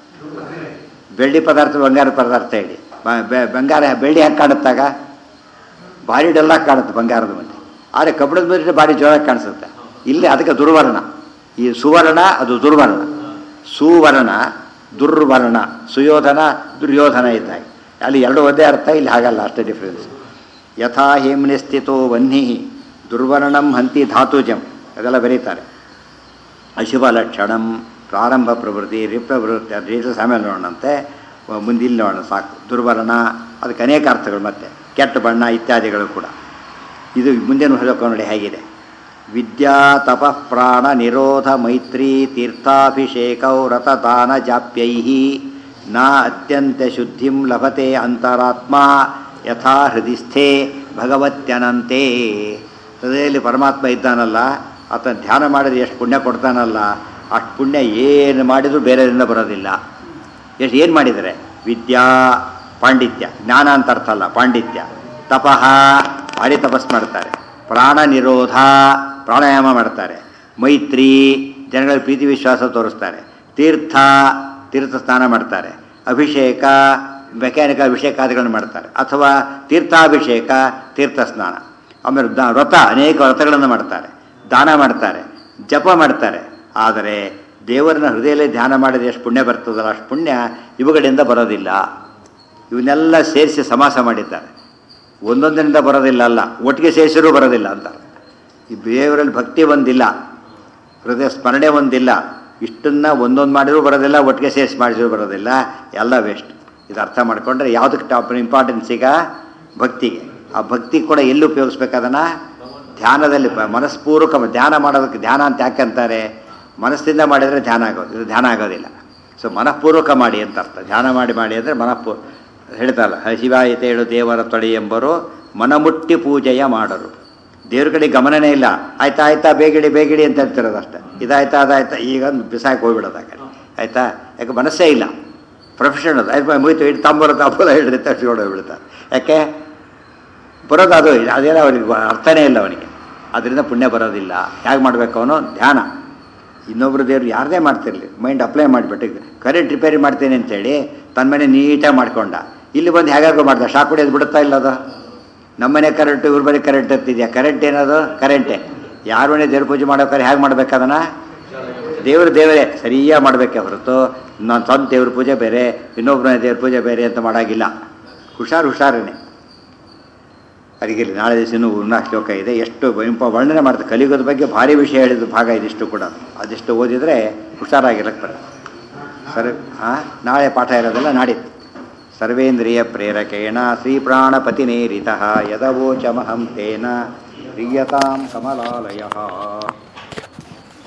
ಬೆಳ್ಳಿ ಪದಾರ್ಥ ಬಂಗಾರ ಪದಾರ್ಥ ಹೇಳಿ ಬ- ಬೆ- ಬಂಗಾರ ಬೆಳ್ಳಿ ಹಾಕಿ ಕಾಣುತ್ತಾಗ ಭಾರಿ ಡಲ್ಲಾಗಿ ಕಾಣುತ್ತೆ ಬಂಗಾರದ ಮುಂದೆ ಆದರೆ ಕಬ್ಬಣದ ಮುಂದೆ ಭಾರಿ ಜೋರಾಗಿ ಕಾಣಿಸುತ್ತೆ ಇಲ್ಲಿ ಅದಕ್ಕೆ ದುರ್ವರ್ಣ ಈ ಸುವರ್ಣ ಅದು ದುರ್ವರ್ಣ ಸುವರ್ಣ ದುರ್ವರ್ಣ ಸುಯೋಧನ ದುರ್ಯೋಧನ ಇದ್ದಾಗ ಅಲ್ಲಿ ಎರಡು ಒಂದೇ ಅರ್ಥ ಇಲ್ಲಿ ಹಾಗಲ್ಲ ಅಷ್ಟೇ ಡಿಫ್ರೆನ್ಸ್ ಯಥಾ ಹೇಮ್ನಿ ಸ್ಥಿತೋ ವಹ್ನಿ ದುರ್ವರ್ಣಂ ಹಂತಿ ಧಾತುಜಂ ಅದೆಲ್ಲ ಬರೀತಾರೆ ಅಶುಭ ಲಕ್ಷಣಂ ಪ್ರಾರಂಭ ಪ್ರವೃತ್ತಿ ರಿಪ್ರವೃತ್ತಿ ಅದು ಡೀಟೇಲ್ಸ್ ಆಮೇಲೆ ನೋಡೋಣಂತೆ ಮುಂದಿಲ್ಲಿ ನೋಡೋಣ ಸಾಕು ದುರ್ವರ್ಣ ಅದಕ್ಕೆ ಅನೇಕ ಅರ್ಥಗಳು ಮತ್ತೆ ಕೆಟ್ಟ ಬಣ್ಣ ಇತ್ಯಾದಿಗಳು ಕೂಡ ಇದು ಮುಂದಿನ ಶ್ಲೋಕ ನೋಡಿ ಹೇಗಿದೆ ವಿದ್ಯಾ ತಪಃ ಪ್ರಾಣ ನಿರೋಧ ಮೈತ್ರಿ ತೀರ್ಥಾಭಿಷೇಕೌ ರಥದಾನ ಜಾಪ್ಯೈ ನ ಅತ್ಯಂತ ಶುದ್ಧಿಂ ಲಭತೆ ಅಂತರಾತ್ಮ ಯಥಾ ಹೃದಯಸ್ಥೆ ಭಗವತ್ಯನಂತೆ ಹೃದಯದಲ್ಲಿ ಪರಮಾತ್ಮ ಇದ್ದಾನಲ್ಲ ಆತನ ಧ್ಯಾನ ಮಾಡಿದ್ರೆ ಎಷ್ಟು ಪುಣ್ಯ ಕೊಡ್ತಾನಲ್ಲ ಅಷ್ಟು ಪುಣ್ಯ ಏನು ಮಾಡಿದರೂ ಬೇರೆಯಿಂದ ಬರೋದಿಲ್ಲ ಎಷ್ಟು ಏನು ಮಾಡಿದರೆ ವಿದ್ಯಾ ಪಾಂಡಿತ್ಯ ಜ್ಞಾನ ಅಂತ ಅರ್ಥ ಅಲ್ಲ ಪಾಂಡಿತ್ಯ ತಪಃ ಭಾರಿ ತಪಸ್ ಮಾಡ್ತಾರೆ ಪ್ರಾಣ ನಿರೋಧ ಪ್ರಾಣಾಯಾಮ ಮಾಡ್ತಾರೆ ಮೈತ್ರಿ ಜನಗಳ ಪ್ರೀತಿ ವಿಶ್ವಾಸ ತೋರಿಸ್ತಾರೆ ತೀರ್ಥ ತೀರ್ಥ ಸ್ನಾನ ಮಾಡ್ತಾರೆ ಅಭಿಷೇಕ ಮೆಕ್ಯಾನಿಕಲ್ ಅಭಿಷೇಕಾದಿಗಳನ್ನು ಮಾಡ್ತಾರೆ ಅಥವಾ ತೀರ್ಥಾಭಿಷೇಕ ತೀರ್ಥ ಸ್ನಾನ ಆಮೇಲೆ ದ- ವ್ರತ ಅನೇಕ ವ್ರತಗಳನ್ನು ಮಾಡ್ತಾರೆ ದಾನ ಮಾಡ್ತಾರೆ ಜಪ ಮಾಡ್ತಾರೆ ಆದರೆ ದೇವರನ್ನ ಹೃದಯದಲ್ಲಿ ಧ್ಯಾನ ಮಾಡಿದ್ರೆ ಎಷ್ಟು ಪುಣ್ಯ ಬರ್ತದಲ್ಲ ಅಷ್ಟು ಪುಣ್ಯ ಇವುಗಳಿಂದ ಬರೋದಿಲ್ಲ ಇವನ್ನೆಲ್ಲ ಸೇರಿಸಿ ಸಮಾಸ ಮಾಡಿದ್ದಾರೆ ಒಂದೊಂದರಿಂದ ಬರೋದಿಲ್ಲ ಅಲ್ಲ ಒಟ್ಟಿಗೆ ಸೇರಿಸಿರೂ ಬರೋದಿಲ್ಲ ಅಂತ ಈ ದೇವರಲ್ಲಿ ಭಕ್ತಿ ಒಂದಿಲ್ಲ ಹೃದಯ ಸ್ಮರಣೆ ಒಂದಿಲ್ಲ ಇಷ್ಟನ್ನ ಒಂದೊಂದು ಮಾಡಿದ್ರು ಬರೋದಿಲ್ಲ ಒಟ್ಟಿಗೆ ಸೇರಿಸಿ ಮಾಡಿದ್ರು ಬರೋದಿಲ್ಲ ಎಲ್ಲ ವೇಸ್ಟ್ ಇದು ಅರ್ಥ ಮಾಡ್ಕೊಂಡ್ರೆ ಯಾವುದಕ್ಕೆ ಟಾಪ್ ಇಂಪಾರ್ಟೆನ್ಸ್ ಈಗ ಭಕ್ತಿಗೆ ಆ ಭಕ್ತಿ ಕೂಡ ಎಲ್ಲಿ ಉಪಯೋಗಿಸ್ಬೇಕದನ್ನ ಧ್ಯಾನದಲ್ಲಿ ಪ- ಮನಸ್ಪೂರ್ವಕ ಧ್ಯಾನ ಮಾಡೋದಕ್ಕೆ ಧ್ಯಾನ ಅಂತ ಯಾಕೆ ಅಂತಾರೆ ಮನಸ್ಸಿಂದ ಮಾಡಿದರೆ ಧ್ಯಾನ ಆಗೋದು ಇದು ಧ್ಯಾನ ಆಗೋದಿಲ್ಲ ಸೊ ಮನಃಪೂರ್ವಕ ಮಾಡಿ ಅಂತ ಅರ್ಥ ಧ್ಯಾನ ಮಾಡಿ ಮಾಡಿ ಅಂದರೆ ಮನಃಪೂ ಹೇಳ್ತಾರಲ್ಲ ಹಸಿವಾಯಿತ ಹೇಳು ದೇವರ ತೊಡೆ ಎಂಬರು ಮನಮುಟ್ಟಿ ಪೂಜೆಯ ಮಾಡರು ದೇವ್ರ ಕಡೆ ಗಮನನೇ ಇಲ್ಲ ಆಯ್ತಾ ಆಯ್ತಾ ಬೇಗಿಡಿ ಬೇಗಿಡಿ ಅಂತ ಹೇಳ್ತಿರೋದು ಅಷ್ಟೇ ಇದಾಯ್ತಾ ಅದಾಯ್ತಾ ಈಗ ಬಿಸಾಕಿ ಹೋಗ್ಬಿಡೋದು ಆ ಕಡೆ ಆಯ್ತಾ ಯಾಕೆ ಮನಸ್ಸೇ ಇಲ್ಲ ಪ್ರೊಫೆಷನ್ ಅದು ಆಯ್ತು ಮುಗಿತು ಇಟ್ಟು ತಾಂಬೂಲ ತಾಂಬೂಲ ಹಿಡಿದು ತಕ್ಷಣ ಹೋಗ್ಬಿಡ್ತಾರೆ ಯಾಕೆ ಬರೋದು ಅದು ಅದೇನೋ ಅವನಿಗೆ ಅರ್ಥನೇ ಇಲ್ಲ ಅವನಿಗೆ ಅದರಿಂದ ಪುಣ್ಯ ಬರೋದಿಲ್ಲ ಹೇಗೆ ಮಾಡಬೇಕು ಅವನು ಧ್ಯಾನ ಇನ್ನೊಬ್ರು ದೇವ್ರು ಯಾರದೇ ಮಾಡ್ತಿರ್ಲಿ ಮೈಂಡ್ ಅಪ್ಲೈ ಮಾಡಿಬಿಟ್ಟು ಕರೆಂಟ್ ರಿಪೇರಿ ಮಾಡ್ತೇನೆ ಅಂತೇಳಿ ತನ್ನ ಮನೆ ನೀಟಾಗಿ ಮಾಡ್ಕೊಂಡ ಇಲ್ಲಿ ಬಂದು ಹೇಗಾಗೋ ಮಾಡ್ದ ಶಾಕ್ ಹೊಡಿಯೋದು ಬಿಡುತ್ತಾ ಇಲ್ಲ ಅದು ನಮ್ಮನೆ ಕರೆಂಟು ಇವ್ರ ಮನೆ ಕರೆಂಟ್ ಇರ್ತಿದ್ಯಾ ಕರೆಂಟ್ ಏನದು ಕರೆಂಟೇ ಯಾರ ಮನೆ ದೇವ್ರ ಪೂಜೆ ಮಾಡೋಕ್ಕಾರೆ ಹೇಗೆ ಮಾಡ್ಬೇಕು ಅದನ್ನು ದೇವರು ದೇವರೇ ಸರಿಯಾಗಿ ಮಾಡಬೇಕೆ ಹೊರತು ನಾನು ಸ್ವಂತ ದೇವ್ರ ಪೂಜೆ ಬೇರೆ ಇನ್ನೊಬ್ಬರ ದೇವ್ರ ಪೂಜೆ ಬೇರೆ ಅಂತ ಮಾಡೋಂಗಿಲ್ಲ ಹುಷಾರು ಹುಷಾರನೇ ಅದಕ್ಕೆ ನಾಳೆ ದಿವಸ ಇನ್ನೂ ಉನ್ನ ಶ್ಲೋಕ ಇದೆ ಎಷ್ಟು ಇಂಪ ವರ್ಣನೆ ಮಾಡ್ತಾರೆ ಕಲಿಯುಗದ ಬಗ್ಗೆ ಭಾರಿ ವಿಷಯ ಹೇಳಿದ ಭಾಗ ಇದಿಷ್ಟು ಕೂಡ ಅದಿಷ್ಟು ಓದಿದರೆ ಹುಷಾರಾಗಿರಕ್ಕೆ ಬರುತ್ತೆ ಸರ್ ಹಾಂ ನಾಳೆ ಪಾಠ ಇರೋದೆಲ್ಲ ನಾಡಿದ್ದು ಸರ್ವೇಂದ್ರಿಯ ಪ್ರೇರಕೇಣ ಶ್ರೀಪ್ರಾಣಪತಿನೇರಿತ ಯದವೋಚಮಹಂ ತೇನ ಪ್ರಿಯತಾಂ ಕಮಲಾಲಯ